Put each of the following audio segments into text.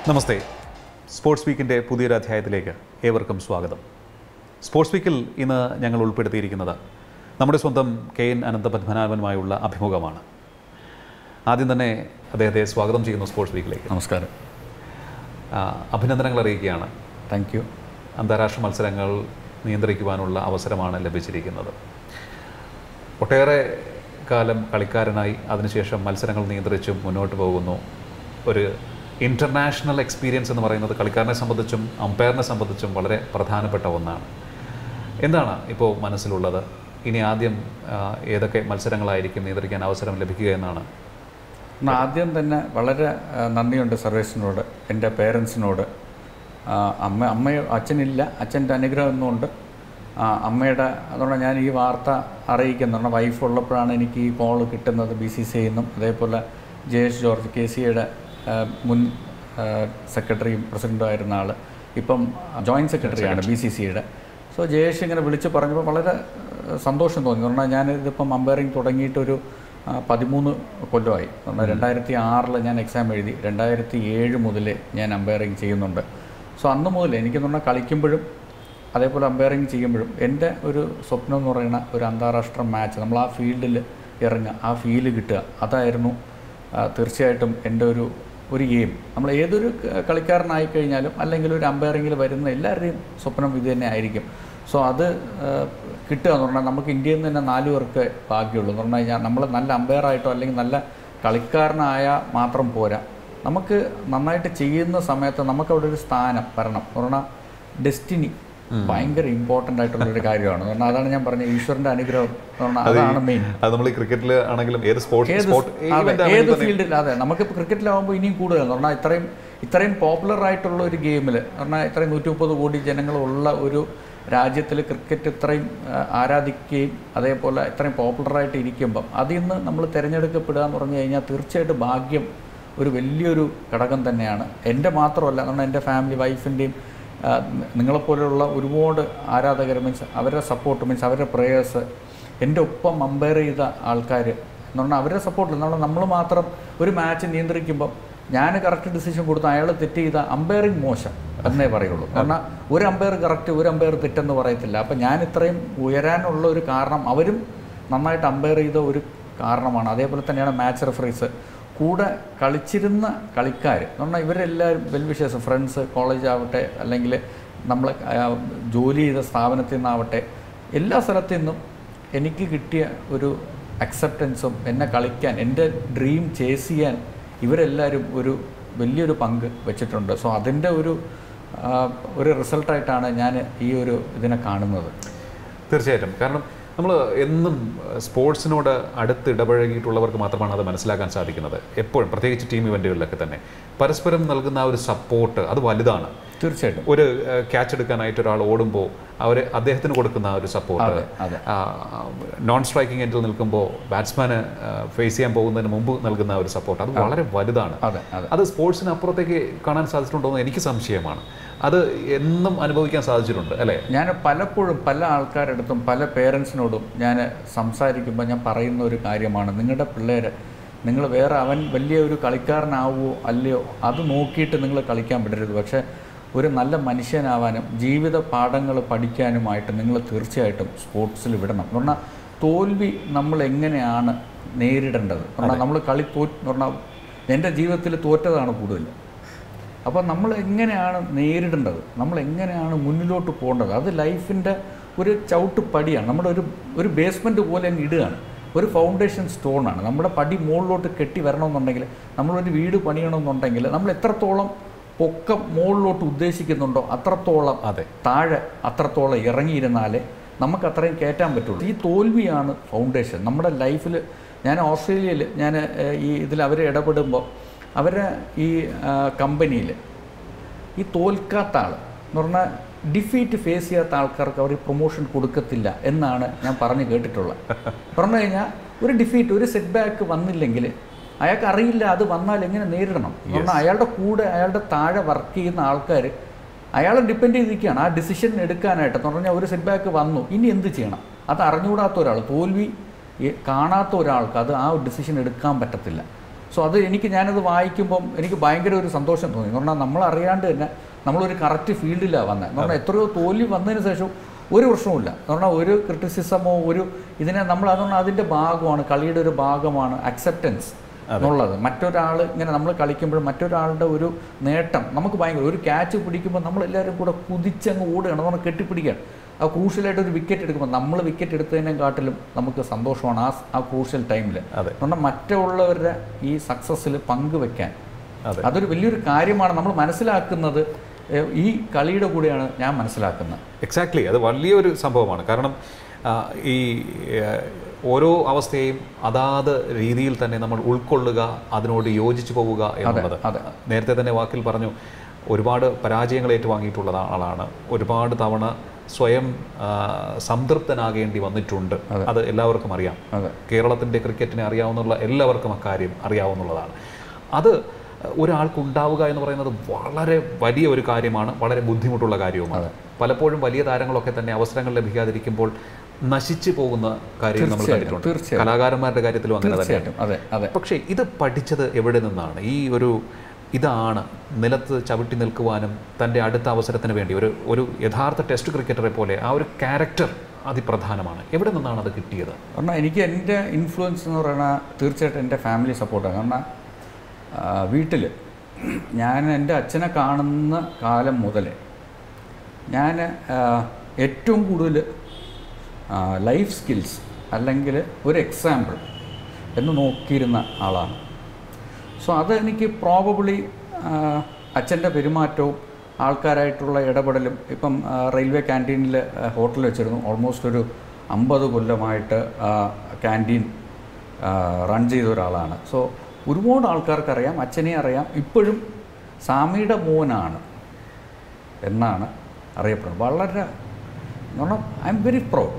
നമസ്തേ sports വീക്കിൻ്റെ പുതിയൊരു അധ്യായത്തിലേക്ക് ഏവർക്കും സ്വാഗതം സ്പോർട്സ് വീക്കിൽ ഇന്ന് ഞങ്ങൾ ഉൾപ്പെടുത്തിയിരിക്കുന്നത് നമ്മുടെ സ്വന്തം കെ എൻ അനന്തപത്മനാഭനുമായുള്ള അഭിമുഖമാണ് ആദ്യം തന്നെ അദ്ദേഹത്തെ സ്വാഗതം ചെയ്യുന്നു സ്പോർട്സ് വീക്കിലേക്ക് നമസ്കാരം ആ, അഭിനന്ദനങ്ങൾ അറിയിക്കുകയാണ് താങ്ക് യു അന്താരാഷ്ട്ര മത്സരങ്ങൾ നിയന്ത്രിക്കുവാനുള്ള അവസരമാണ് ലഭിച്ചിരിക്കുന്നത് ഒട്ടേറെ കാലം കളിക്കാരനായി അതിനുശേഷം മത്സരങ്ങൾ നിയന്ത്രിച്ചും മുന്നോട്ട് പോകുന്നു ഒരു ഇൻ്റർനാഷണൽ എക്സ്പീരിയൻസ് എന്ന് പറയുന്നത് കളിക്കാരനെ സംബന്ധിച്ചും അമ്പയറിനെ സംബന്ധിച്ചും വളരെ പ്രധാനപ്പെട്ട ഒന്നാണ് എന്താണ് ഇപ്പോൾ മനസ്സിലുള്ളത് ഇനി ആദ്യം ആ, ഏതൊക്കെ മത്സരങ്ങളായിരിക്കും നിയന്ത്രിക്കാൻ അവസരം ലഭിക്കുക എന്നാണ് എന്നാൽ ആദ്യം തന്നെ വളരെ ആ, നന്ദിയുണ്ട് സർവീസിനോട് എൻ്റെ പേരൻസിനോട് ആ, അമ്മ അമ്മയോ അച്ഛനില്ല അച്ഛൻ്റെ അനുഗ്രഹം ഒന്നുമുണ്ട് ആ, അമ്മയുടെ അതുകൊണ്ട് ഞാൻ ഈ വാർത്ത അറിയിക്കുന്നുണ്ട് വൈഫ് ഉള്ളപ്പോഴാണ് എനിക്ക് ഈ കോൾ കിട്ടുന്നത് ബി സി സി നിന്നും അതേപോലെ ജെ എസ് ജോർജ് കെ സിയുടെ മുൻ ആ, സെക്രട്ടറിയും പ്രസിഡൻറ്റും ആയിരുന്ന ആൾ ഇപ്പം ജോയിൻറ്റ് സെക്രട്ടറിയാണ് ബി സി സിയുടെ സോ ജയേഷ് ഇങ്ങനെ വിളിച്ച് പറഞ്ഞപ്പോൾ വളരെ ആ, സന്തോഷം തോന്നി കാരണം ഞാൻ ഇതിപ്പം അമ്പയറിങ് തുടങ്ങിയിട്ടൊരു ആ, പതിമൂന്ന് കൊല്ലമായി കാരണം രണ്ടായിരത്തി ആറിൽ ഞാൻ എക്സാം എഴുതി രണ്ടായിരത്തി ഏഴ് മുതൽ ഞാൻ അമ്പയറിങ് ചെയ്യുന്നുണ്ട് സോ അന്ന് മുതൽ എനിക്ക് പറഞ്ഞാൽ കളിക്കുമ്പോഴും അതേപോലെ അമ്പയറിങ് ചെയ്യുമ്പോഴും എൻ്റെ ഒരു സ്വപ്നം എന്ന് പറയുന്ന ഒരു അന്താരാഷ്ട്ര മാച്ച് നമ്മൾ ആ ഫീൽഡിൽ ഇറങ്ങുക ആ ഫീല് കിട്ടുക അതായിരുന്നു ആ, തീർച്ചയായിട്ടും എൻ്റെ ഒരു ഒരു എയിം നമ്മൾ ഏതൊരു ക- കളിക്കാരനായി കഴിഞ്ഞാലും അല്ലെങ്കിൽ ഒരു അമ്പയറിങ്ങിൽ വരുന്ന എല്ലാവരുടെയും സ്വപ്നം ഇത് തന്നെ ആയിരിക്കും സോ അത് ആ, കിട്ടുക എന്ന് പറഞ്ഞാൽ നമുക്ക് ഇന്ത്യയിൽ നിന്ന് തന്നെ നാല് പേർക്ക് ഭാഗ്യമുള്ളൂ എന്ന് പറഞ്ഞു കഴിഞ്ഞാൽ നമ്മൾ നല്ല അമ്പയറായിട്ടോ അല്ലെങ്കിൽ നല്ല കളിക്കാരനായ മാത്രം പോരാ നമുക്ക് നന്നായിട്ട് ചെയ്യുന്ന സമയത്ത് നമുക്ക് അവിടെ ഒരു സ്ഥാനം വരണം എന്ന് പറഞ്ഞാൽ ഡെസ്റ്റിനി ഭയങ്കര ഇമ്പോർട്ടൻ്റ് ആയിട്ടുള്ള ഒരു കാര്യമാണ് എന്ന് പറഞ്ഞാൽ അതാണ് ഞാൻ പറഞ്ഞ ഈശ്വരൻ്റെ അനുഗ്രഹം എന്ന് പറഞ്ഞാൽ അതാണ് മെയിൻ അത് നമ്മൾ ഈ ക്രിക്കറ്റിൽ ആണെങ്കിലും ഏത് സ്പോർട്സ് ഏത് സ്പോർട്ട് അതെ, ഏത് ഫീൽഡിൽ അതെ നമുക്ക് ക്രിക്കറ്റിലാവുമ്പോൾ ഇനിയും കൂടുതൽ എന്ന് പറഞ്ഞാൽ ഇത്രയും ഇത്രയും പോപ്പുലർ ആയിട്ടുള്ള ഒരു ഗെയിമിൽ പറഞ്ഞാൽ ഇത്രയും നൂറ്റി മുപ്പത് കോടി ജനങ്ങളുള്ള ഒരു രാജ്യത്തിൽ ക്രിക്കറ്റ് ഇത്രയും ആ, ആരാധിക്കുകയും അതേപോലെ ഇത്രയും പോപ്പുലറായിട്ട് ഇരിക്കുമ്പം അതിൽ നിന്ന് നമ്മൾ തിരഞ്ഞെടുക്കപ്പെടുക എന്ന് പറഞ്ഞു കഴിഞ്ഞാൽ തീർച്ചയായിട്ടും ഭാഗ്യം ഒരു വലിയൊരു ഘടകം തന്നെയാണ് എൻ്റെ മാത്രമല്ല കാരണം എൻ്റെ ഫാമിലി വൈഫിൻ്റെയും നിങ്ങളെപ്പോലെയുള്ള ഒരുപാട് ആരാധകർ മീൻസ് അവരുടെ സപ്പോർട്ട് മീൻസ് അവരുടെ പ്രേയേഴ്സ് എൻ്റെ ഒപ്പം അമ്പയർ ചെയ്ത ആൾക്കാർ എന്ന് പറഞ്ഞാൽ അവരുടെ സപ്പോർട്ടിൽ നമ്മൾ നമ്മൾ മാത്രം ഒരു മാച്ച് നിയന്ത്രിക്കുമ്പോൾ ഞാൻ കറക്റ്റ് ഡിസിഷൻ കൊടുത്ത് അയാൾ തെറ്റ് ചെയ്ത അമ്പയറിങ് മോശം എന്നേ പറയുള്ളൂ കാരണം ഒരു അമ്പയർ കറക്റ്റ് ഒരു അമ്പയർ തെറ്റെന്ന് പറയത്തില്ല അപ്പം ഞാൻ ഇത്രയും ഉയരാനുള്ള ഒരു കാരണം അവരും നന്നായിട്ട് അമ്പയർ ചെയ്ത ഒരു കാരണമാണ് അതേപോലെ തന്നെയാണ് മാച്ച് റെഫറീസ് കൂടെ കളിച്ചിരുന്ന കളിക്കാർ എന്ന് പറഞ്ഞാൽ ഇവരെല്ലാവരും വെൽവിഷേഴ്സ് ഫ്രണ്ട്സ് കോളേജ് ആവട്ടെ അല്ലെങ്കിൽ നമ്മൾ ജോലി ചെയ്ത സ്ഥാപനത്തിൽ നിന്നാവട്ടെ എല്ലാ സ്ഥലത്തു നിന്നും എനിക്ക് കിട്ടിയ ഒരു അക്സെപ്റ്റൻസും എന്നെ കളിക്കാൻ എൻ്റെ ഡ്രീം ചേസ് ചെയ്യാൻ ഇവരെല്ലാവരും ഒരു വലിയൊരു പങ്ക് വെച്ചിട്ടുണ്ട് സോ അതിൻ്റെ ഒരു ആ, ഒരു റിസൾട്ടായിട്ടാണ് ഞാൻ ഈ ഒരു ഇതിനെ കാണുന്നത് തീർച്ചയായിട്ടും കാരണം നമ്മൾ എന്നും സ്പോർട്സിനോട് അടുത്ത് ഇടപഴകിയിട്ടുള്ളവർക്ക് മാത്രമാണ് അത് മനസ്സിലാക്കാൻ സാധിക്കുന്നത് എപ്പോഴും പ്രത്യേകിച്ച് ടീം ഇവൻറ്റുകളിലൊക്കെ തന്നെ പരസ്പരം നൽകുന്ന ആ ഒരു സപ്പോർട്ട് അത് വലുതാണ് തീർച്ചയായിട്ടും ഒരു ക്യാച്ച് എടുക്കാനായിട്ട് ഒരാൾ ഓടുമ്പോൾ അവർ അദ്ദേഹത്തിന് കൊടുക്കുന്ന ആ ഒരു സപ്പോർട്ട് അതെ അതെ നോൺ സ്ട്രൈക്കിംഗ് എൻഡിൽ നിൽക്കുമ്പോൾ ബാറ്റ്സ്മാന് ഫേസ് ചെയ്യാൻ പോകുന്നതിന് മുമ്പ് നൽകുന്ന ആ ഒരു സപ്പോർട്ട് അത് വളരെ വലുതാണ് അതെ അതെ അത് സ്പോർട്സിന് അപ്പുറത്തേക്ക് കാണാൻ സാധിച്ചിട്ടുണ്ടോ എന്ന് എനിക്ക് സംശയമാണ് അത് എന്നും അനുഭവിക്കാൻ സാധിച്ചിട്ടുണ്ട് അല്ലേ ഞാൻ പലപ്പോഴും പല ആൾക്കാരടുത്തും പല പേരൻസിനോടും ഞാൻ സംസാരിക്കുമ്പോൾ ഞാൻ പറയുന്ന ഒരു കാര്യമാണ് നിങ്ങളുടെ പിള്ളേർ നിങ്ങൾ വേറെ അവൻ വലിയ ഒരു കളിക്കാരനാവുമോ അല്ലയോ അത് നോക്കിയിട്ട് നിങ്ങൾ കളിക്കാൻ വിടരുത് പക്ഷേ ഒരു നല്ല മനുഷ്യനാവാനും ജീവിത പാഠങ്ങൾ പഠിക്കാനുമായിട്ട് നിങ്ങൾ തീർച്ചയായിട്ടും സ്പോർട്സിൽ വിടണം എന്ന് പറഞ്ഞാൽ തോൽവി നമ്മൾ എങ്ങനെയാണ് നേരിടേണ്ടത് എന്ന് പറഞ്ഞാൽ നമ്മൾ കളി തോ എന്ന് പറഞ്ഞാൽ എൻ്റെ ജീവിതത്തിൽ തോറ്റതാണ് കൂടുതൽ അപ്പോൾ നമ്മൾ എങ്ങനെയാണ് നേരിടേണ്ടത് നമ്മൾ എങ്ങനെയാണ് മുന്നിലോട്ട് പോകേണ്ടത് അത് ലൈഫിൻ്റെ ഒരു ചവിട്ട് പടിയാണ് നമ്മുടെ ഒരു ഒരു ബേസ്മെൻറ്റ് പോലെ അങ്ങ് ഇടുകയാണ് ഒരു ഫൗണ്ടേഷൻ സ്റ്റോണാണ് നമ്മുടെ പടി മുകളിലോട്ട് കെട്ടി വരണമെന്നുണ്ടെങ്കിൽ നമ്മളൊരു വീട് പണിയണമെന്നുണ്ടെങ്കിൽ നമ്മൾ എത്രത്തോളം പൊക്കം മുകളിലോട്ട് ഉദ്ദേശിക്കുന്നുണ്ടോ അത്രത്തോളം അതെ താഴെ അത്രത്തോളം ഇറങ്ങിയിരുന്നാലേ നമുക്ക് അത്രയും കയറ്റാൻ പറ്റുള്ളൂ ഈ തോൽവിയാണ് ഫൗണ്ടേഷൻ നമ്മുടെ ലൈഫിൽ ഞാൻ ഓസ്ട്രേലിയയിൽ ഞാൻ ഏഹ്, ഈ ഇതിൽ അവർ ഇടപെടുമ്പോൾ അവരുടെ ഈ കമ്പനിയിൽ ഈ തോൽക്കാത്ത ആൾ എന്ന് പറഞ്ഞാൽ ഡിഫീറ്റ് ഫേസ് ചെയ്യാത്ത ആൾക്കാർക്ക് അവർ പ്രൊമോഷൻ കൊടുക്കത്തില്ല എന്നാണ് ഞാൻ പറഞ്ഞു കേട്ടിട്ടുള്ളത് പറഞ്ഞു കഴിഞ്ഞാൽ ഒരു ഡിഫീറ്റ് ഒരു സെറ്റ് ബാക്ക് വന്നില്ലെങ്കിൽ അയാൾക്ക് അറിയില്ല അത് വന്നാൽ എങ്ങനെ നേരിടണം കാരണം അയാളുടെ കൂടെ അയാളുടെ താഴെ വർക്ക് ചെയ്യുന്ന ആൾക്കാർ അയാളെ ഡിപ്പെൻഡ് ചെയ്തിരിക്കുകയാണ് ആ ഡിസിഷൻ എടുക്കാനായിട്ട് എന്ന് പറഞ്ഞാൽ ഒരു സെറ്റ് ബാക്ക് വന്നു ഇനി എന്ത് ചെയ്യണം അത് അറിഞ്ഞുകൂടാത്ത ഒരാൾ തോൽവി ഈ കാണാത്ത ഒരാൾക്ക് അത് ആ ഡിസിഷൻ എടുക്കാൻ പറ്റത്തില്ല സോ അത് എനിക്ക് ഞാനത് വായിക്കുമ്പം എനിക്ക് ഭയങ്കര ഒരു സന്തോഷം തോന്നി എന്ന് പറഞ്ഞാൽ നമ്മൾ അറിയാണ്ട് തന്നെ നമ്മളൊരു കറക്റ്റ് ഫീൽഡിലാണ് വന്നത് എന്ന് പറഞ്ഞാൽ എത്രയോ തോൽവി വന്നതിന് ശേഷം ഒരു പ്രശ്നവുമില്ല എന്ന് പറഞ്ഞാൽ ഒരു ക്രിറ്റിസിസമോ ഒരു ഇതിനെ നമ്മൾ അതുകൊണ്ട് അതിൻ്റെ ഭാഗമാണ് കളിയുടെ ഒരു ഭാഗമാണ് അക്സെപ്റ്റൻസ് എന്നുള്ളത് മറ്റൊരാൾ ഇങ്ങനെ നമ്മൾ കളിക്കുമ്പോൾ മറ്റൊരാളുടെ ഒരു നേട്ടം നമുക്ക് ഭയങ്കര ഒരു ക്യാച്ച് പിടിക്കുമ്പോൾ നമ്മളെല്ലാവരും കൂടെ കുതിച്ചങ്ങ് ഓടുകയാണ് നമ്മൾ കെട്ടിപ്പിടിക്കുകയാണ് ആ ക്രൂഷ്യലായിട്ട് ഒരു വിക്കറ്റ് എടുക്കുമ്പോൾ നമ്മൾ വിക്കറ്റ് എടുത്തതിനെക്കാട്ടിലും നമുക്ക് സന്തോഷമാണ് ആ ആ ക്രൂഷ്യൽ ടൈമിൽ അതെ കാരണം മറ്റുള്ളവരുടെ ഈ സക്സസ്സിൽ പങ്കുവെക്കാൻ അതെ അതൊരു വലിയൊരു കാര്യമാണ് നമ്മൾ മനസ്സിലാക്കുന്നത് ഏഹ്, ഈ കളിയുടെ കൂടെയാണ് ഞാൻ മനസ്സിലാക്കുന്നത് എക്സാക്ട്ലി അത് വലിയൊരു സംഭവമാണ് കാരണം ആ, ഈ ആ, ഓരോ അവസ്ഥയെയും അതാത് രീതിയിൽ തന്നെ നമ്മൾ ഉൾക്കൊള്ളുക അതിനോട് യോജിച്ചു പോവുക എന്നുള്ളത് അതെ. നേരത്തെ തന്നെ വാക്കിൽ പറഞ്ഞു ഒരുപാട് പരാജയങ്ങൾ ഏറ്റുവാങ്ങിയിട്ടുള്ള ആളാണ് ഒരുപാട് തവണ സ്വയം ആ, സംതൃപ്തനാകേണ്ടി വന്നിട്ടുണ്ട് അത് എല്ലാവർക്കും അറിയാം അതെ കേരളത്തിൻ്റെ ക്രിക്കറ്റിനെ അറിയാവുന്ന എല്ലാവർക്കും അക്കാര്യം അറിയാവുന്നതാണ് അത് ഒരാൾക്ക് ഉണ്ടാവുക എന്ന് പറയുന്നത് വളരെ വലിയ ഒരു കാര്യമാണ് വളരെ ബുദ്ധിമുട്ടുള്ള കാര്യവുമാണ് പലപ്പോഴും വലിയ താരങ്ങളൊക്കെ തന്നെ അവസരങ്ങൾ ലഭിക്കാതിരിക്കുമ്പോൾ നശിച്ചു പോകുന്ന കാര്യം നമ്മൾ തീർച്ചയായിട്ടും, കണ്ടിട്ടുണ്ട് തീർച്ചയായും. കലാകാരന്മാരുടെ കാര്യത്തിലും അങ്ങനെ തന്നെ തീർച്ചയായിട്ടും അതെ അതെ പക്ഷേ ഇത് പഠിച്ചത് എവിടെ നിന്നാണ് ഈ ഒരു ഇതാണ് നിലത്ത് ചവിട്ടി നിൽക്കുവാനും തൻ്റെ അടുത്ത അവസരത്തിന് വേണ്ടി ഒരു ഒരു യഥാർത്ഥ ടെസ്റ്റ് ക്രിക്കറ്ററെ പോലെ ആ ഒരു ക്യാരക്ടർ അതിപ്രധാനമാണ് എവിടെ നിന്നാണ് അത് കിട്ടിയത് കാരണം എനിക്ക് എൻ്റെ ഇൻഫ്ലുവൻസ് എന്ന് പറയുന്നത് തീർച്ചയായിട്ടും എൻ്റെ ഫാമിലി സപ്പോർട്ടാണ് കാരണം വീട്ടിൽ ഞാൻ എൻ്റെ അച്ഛനെ കാണുന്ന കാലം മുതൽ ഞാൻ ഏറ്റവും കൂടുതൽ ലൈഫ് സ്കിൽസ് അല്ലെങ്കിൽ ഒരു എക്സാമ്പിൾ എന്ന് നോക്കിയിരുന്ന ആളാണ് സോ അത് എനിക്ക് പ്രോബബിളി അച്ഛൻ്റെ പെരുമാറ്റവും ആൾക്കാരായിട്ടുള്ള ഇടപെടലും ഇപ്പം ആ, റെയിൽവേ ക്യാൻറ്റീനിൽ ഹോട്ടൽ വെച്ചിരുന്നു ഓൾമോസ്റ്റ് ഒരു അമ്പത് കൊല്ലമായിട്ട് ക്യാൻറ്റീൻ റൺ ചെയ്ത ഒരാളാണ് സോ ഒരുപാട് ആൾക്കാർക്കറിയാം അച്ഛനെ അറിയാം ഇപ്പോഴും സാമിയുടെ മോനാണ് എന്നാണ് അറിയപ്പെടുന്നത് വളരെ എന്ന് പറഞ്ഞാൽ I am very proud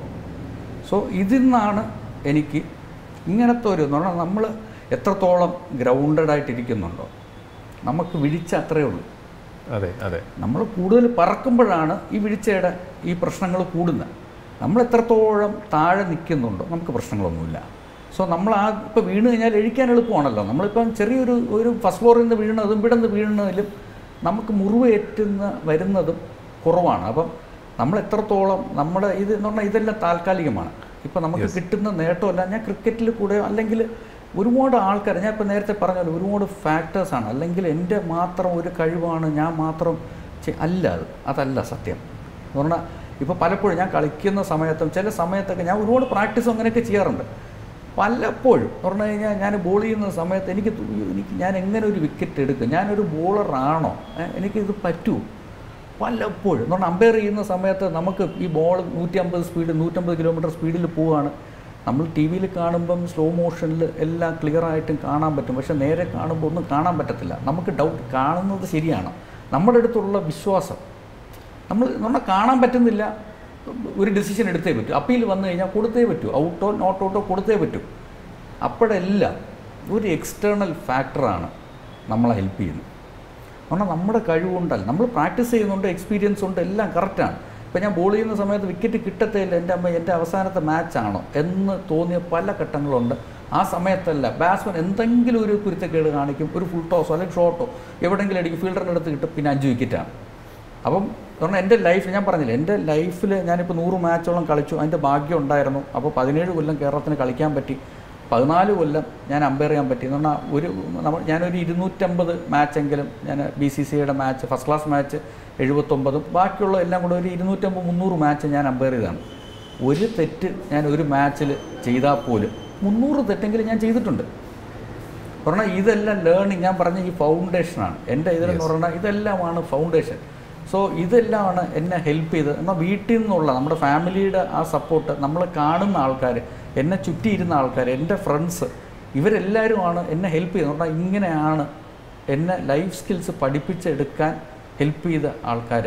so ഇതിൽ നിന്നാണ് എനിക്ക് ഇങ്ങനത്തെ ഒരു എന്ന് പറഞ്ഞാൽ നമ്മൾ എത്രത്തോളം ഗ്രൗണ്ടഡ് ആയിട്ടിരിക്കുന്നുണ്ടോ നമുക്ക് വീഴ്ച അത്രയേ ഉള്ളൂ അതെ അതെ നമ്മൾ കൂടുതൽ പറക്കുമ്പോഴാണ് ഈ വീഴ്ചയുടെ ഈ പ്രശ്നങ്ങൾ കൂടുന്നത് നമ്മൾ എത്രത്തോളം താഴെ നിൽക്കുന്നുണ്ടോ നമുക്ക് പ്രശ്നങ്ങളൊന്നുമില്ല സോ നമ്മൾ ആ ഇപ്പോൾ വീണ് കഴിഞ്ഞാൽ എഴിക്കാൻ എളുപ്പമാണല്ലോ നമ്മളിപ്പം ചെറിയൊരു ഒരു ഫസ്റ്റ് ഫ്ലോറിൽ നിന്ന് വീണതും ഇവിടെ നിന്ന് വീഴുന്നതിലും നമുക്ക് മുറിവ് ഏറ്റുന്ന വരുന്നതും കുറവാണ് അപ്പം നമ്മൾ എത്രത്തോളം നമ്മുടെ ഇത് എന്ന് പറഞ്ഞാൽ ഇതെല്ലാം താൽക്കാലികമാണ് ഇപ്പം നമുക്ക് കിട്ടുന്ന നേട്ടമല്ല ഞാൻ ക്രിക്കറ്റിൽ കൂടെ അല്ലെങ്കിൽ ഒരുപാട് ആൾക്കാർ ഞാൻ ഇപ്പോൾ നേരത്തെ പറഞ്ഞല്ലോ ഒരുപാട് ഫാക്ടേഴ്സാണ് അല്ലെങ്കിൽ എൻ്റെ മാത്രം ഒരു കഴിവാണ് ഞാൻ മാത്രം ചെ- അല്ല അത് അതല്ല സത്യം എന്ന് പറഞ്ഞാൽ ഇപ്പോൾ പലപ്പോഴും ഞാൻ കളിക്കുന്ന സമയത്തും ചില സമയത്തൊക്കെ ഞാൻ ഒരുപാട് പ്രാക്ടീസും അങ്ങനെയൊക്കെ ചെയ്യാറുണ്ട് പലപ്പോഴും എന്ന് പറഞ്ഞു കഴിഞ്ഞാൽ ഞാൻ ബോൾ ചെയ്യുന്ന സമയത്ത് എനിക്ക് തു- എനിക്ക് ഞാൻ എങ്ങനെ ഒരു വിക്കറ്റ് എടുക്കും ഞാനൊരു ബോളറാണോ എനിക്കിത് പറ്റുമോ പലപ്പോഴും എന്ന് പറഞ്ഞാൽ അമ്പയർ ചെയ്യുന്ന സമയത്ത് നമുക്ക് ഈ ബോൾ നൂറ്റി അമ്പത് സ്പീഡ് നൂറ്റമ്പത് കിലോമീറ്റർ സ്പീഡിൽ പോവുകയാണ് നമ്മൾ ടി വിയിൽ കാണുമ്പം സ്ലോ മോഷനിൽ എല്ലാം ക്ലിയർ ആയിട്ടും കാണാൻ പറ്റും പക്ഷെ നേരെ കാണുമ്പോൾ ഒന്നും കാണാൻ പറ്റത്തില്ല നമുക്ക് ഡൗട്ട് കാണുന്നത് ശരിയാണ് നമ്മുടെ അടുത്തുള്ള വിശ്വാസം നമ്മൾ നമ്മൾ കാണാൻ പറ്റുന്നില്ല ഒരു ഡിസിഷൻ എടുത്തേ പറ്റൂ അപ്പീൽ വന്നു കഴിഞ്ഞാൽ കൊടുത്തേ പറ്റൂ ഔട്ടോ നോട്ട് ഔട്ടോ കൊടുത്തേ പറ്റൂ അപ്പോഴെല്ലാം ഒരു എക്സ്റ്റേണൽ ഫാക്ടറാണ് നമ്മളെ ഹെൽപ്പ് ചെയ്യുന്നത് കാരണം നമ്മുടെ കഴിവുണ്ടല്ല നമ്മൾ പ്രാക്ടീസ് ചെയ്യുന്നുണ്ട് എക്സ്പീരിയൻസ് ഉണ്ട് എല്ലാം കറക്റ്റാണ് ഇപ്പം ഞാൻ ബോൾ ചെയ്യുന്ന സമയത്ത് വിക്കറ്റ് കിട്ടത്തേയില്ല എൻ്റെ അമ്മ എൻ്റെ അവസാനത്തെ മാച്ചാണോ എന്ന് തോന്നിയ പല ഘട്ടങ്ങളുണ്ട് ആ സമയത്തല്ല ബാറ്റ്സ്മാൻ എന്തെങ്കിലും ഒരു കുരുത്തക്കേട് കാണിക്കും ഒരു ഫുൾ ടോസോ അല്ലെങ്കിൽ ഷോട്ടോ എവിടെയെങ്കിലും അടിക്കും ഫീൽഡറിൻ്റെ അടുത്ത് കിട്ടും പിന്നെ അഞ്ച് വിക്കറ്റാണ് അപ്പം കാരണം എൻ്റെ ലൈഫ് ഞാൻ പറഞ്ഞില്ല എൻ്റെ ലൈഫിൽ ഞാനിപ്പോൾ നൂറ് മാച്ചോളം കളിച്ചു അതിൻ്റെ ഭാഗ്യം ഉണ്ടായിരുന്നു അപ്പോൾ പതിനേഴ് കൊല്ലം കേരളത്തിന് കളിക്കാൻ പറ്റി പതിനാല് കൊല്ലം ഞാൻ അമ്പയർ ചെയ്യാൻ പറ്റി എന്ന് പറഞ്ഞാൽ ഒരു നമ്മൾ ഞാനൊരു ഇരുന്നൂറ്റമ്പത് മാച്ചെങ്കിലും ഞാൻ ബി സി സി ഐയുടെ മാച്ച് ഫസ്റ്റ് ക്ലാസ് മാച്ച് എഴുപത്തൊമ്പതും ബാക്കിയുള്ള എല്ലാം കൂടെ ഒരു ഇരുന്നൂറ്റമ്പത് മുന്നൂറ് മാച്ച് ഞാൻ അമ്പയർ ചെയ്തതാണ് ഒരു തെറ്റ് ഞാൻ ഒരു മാച്ചിൽ ചെയ്താൽ പോലും മുന്നൂറ് തെറ്റെങ്കിലും ഞാൻ ചെയ്തിട്ടുണ്ട് പറഞ്ഞാൽ ഇതെല്ലാം ലേണിംഗ് ഞാൻ പറഞ്ഞ ഈ ഫൗണ്ടേഷനാണ് എൻ്റെ ഇതിലെന്ന് പറഞ്ഞാൽ ഇതെല്ലാമാണ് ഫൗണ്ടേഷൻ സോ ഇതെല്ലാമാണ് എന്നെ ഹെൽപ്പ് ചെയ്ത് എന്നാൽ വീട്ടിൽ നിന്നുള്ള നമ്മുടെ ഫാമിലിയുടെ ആ സപ്പോർട്ട് നമ്മൾ കാണുന്ന ആൾക്കാർ എന്നെ ചുറ്റിയിരുന്ന ആൾക്കാർ എൻ്റെ ഫ്രണ്ട്സ് ഇവരെല്ലാവരുമാണ് എന്നെ ഹെൽപ്പ് ചെയ്തത് പറഞ്ഞാൽ ഇങ്ങനെയാണ് എന്നെ ലൈഫ് സ്കിൽസ് പഠിപ്പിച്ചെടുക്കാൻ ഹെൽപ്പ് ചെയ്ത ആൾക്കാർ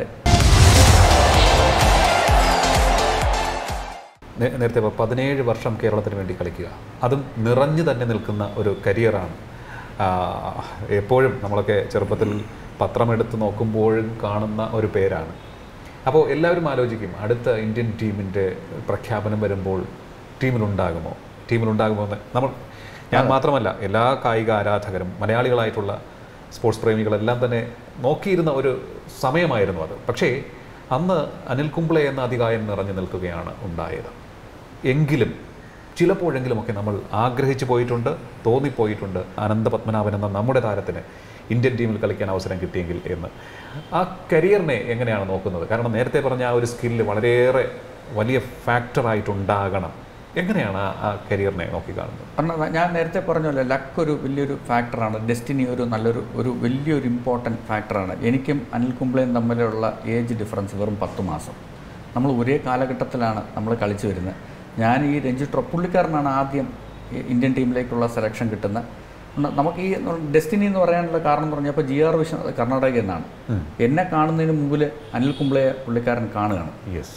നേ- നേരത്തെ പ- പതിനേഴ് വർഷം കേരളത്തിന് വേണ്ടി കളിക്കുക അതും നിറഞ്ഞു തന്നെ നിൽക്കുന്ന ഒരു കരിയറാണ് ആ, എപ്പോഴും നമ്മളൊക്കെ ചെറുപ്പത്തിൽ പത്രമെടുത്ത് നോക്കുമ്പോഴും കാണുന്ന ഒരു പേരാണ് അപ്പോൾ എല്ലാവരും ആലോചിക്കും അടുത്ത ഇന്ത്യൻ ടീമിൻ്റെ പ്രഖ്യാപനം വരുമ്പോൾ ടീമിലുണ്ടാകുമോ ടീമിലുണ്ടാകുമോ എന്ന് നമ്മൾ ഞാൻ മാത്രമല്ല എല്ലാ കായിക ആരാധകരും മലയാളികളായിട്ടുള്ള സ്പോർട്സ് പ്രേമികളെല്ലാം തന്നെ നോക്കിയിരുന്ന ഒരു സമയമായിരുന്നു അത് പക്ഷേ അന്ന് അനിൽ കുംബ്ലെ എന്ന അതികായൻ നിറഞ്ഞു നിൽക്കുകയാണ് ഉണ്ടായത് എങ്കിലും ചിലപ്പോഴെങ്കിലുമൊക്കെ നമ്മൾ ആഗ്രഹിച്ചു പോയിട്ടുണ്ട് തോന്നിപ്പോയിട്ടുണ്ട് അനന്ത പത്മനാഭൻ എന്ന നമ്മുടെ താരത്തിന് ഇന്ത്യൻ ടീമിൽ കളിക്കാൻ അവസരം കിട്ടിയെങ്കിൽ എന്ന് ആ കരിയറിനെ എങ്ങനെയാണ് നോക്കുന്നത് കാരണം നേരത്തെ പറഞ്ഞ ആ ഒരു സ്കില്ല് വളരെയേറെ വലിയ ഫാക്ടറായിട്ടുണ്ടാകണം എങ്ങനെയാണ് ആ- ആ കരിയറിനെ നോക്കിക്കാണുന്നത് കാരണം ഞാൻ നേരത്തെ പറഞ്ഞല്ലോ ലക്ക് ഒരു വലിയൊരു ഫാക്ടറാണ് ഡെസ്റ്റിനി ഒരു നല്ലൊരു ഒരു വലിയൊരു ഇമ്പോർട്ടൻറ്റ് ഫാക്ടറാണ് എനിക്കും അനിൽ കുംബ്ലയും തമ്മിലുള്ള ഏജ് ഡിഫറൻസ് വെറും പത്ത് മാസം നമ്മൾ ഒരേ കാലഘട്ടത്തിലാണ് നമ്മൾ കളിച്ചു വരുന്നത് ഞാൻ ഈ രഞ്ജി ട്രോ പുള്ളിക്കാരനാണ് ആദ്യം ഈ ഇന്ത്യൻ ടീമിലേക്കുള്ള സെലക്ഷൻ കിട്ടുന്നത് ന- നമുക്ക് ഈ ഡെസ്റ്റിനി എന്ന് പറയാനുള്ള കാരണം എന്ന് പറഞ്ഞാൽ ഇപ്പോൾ ജി ആർ വിശ്വ കർണാടക എന്നാണ് എന്നെ കാണുന്നതിന് മുമ്പിൽ അനിൽ കുംബ്ലയെ പുള്ളിക്കാരൻ കാണുകയാണ് യെസ്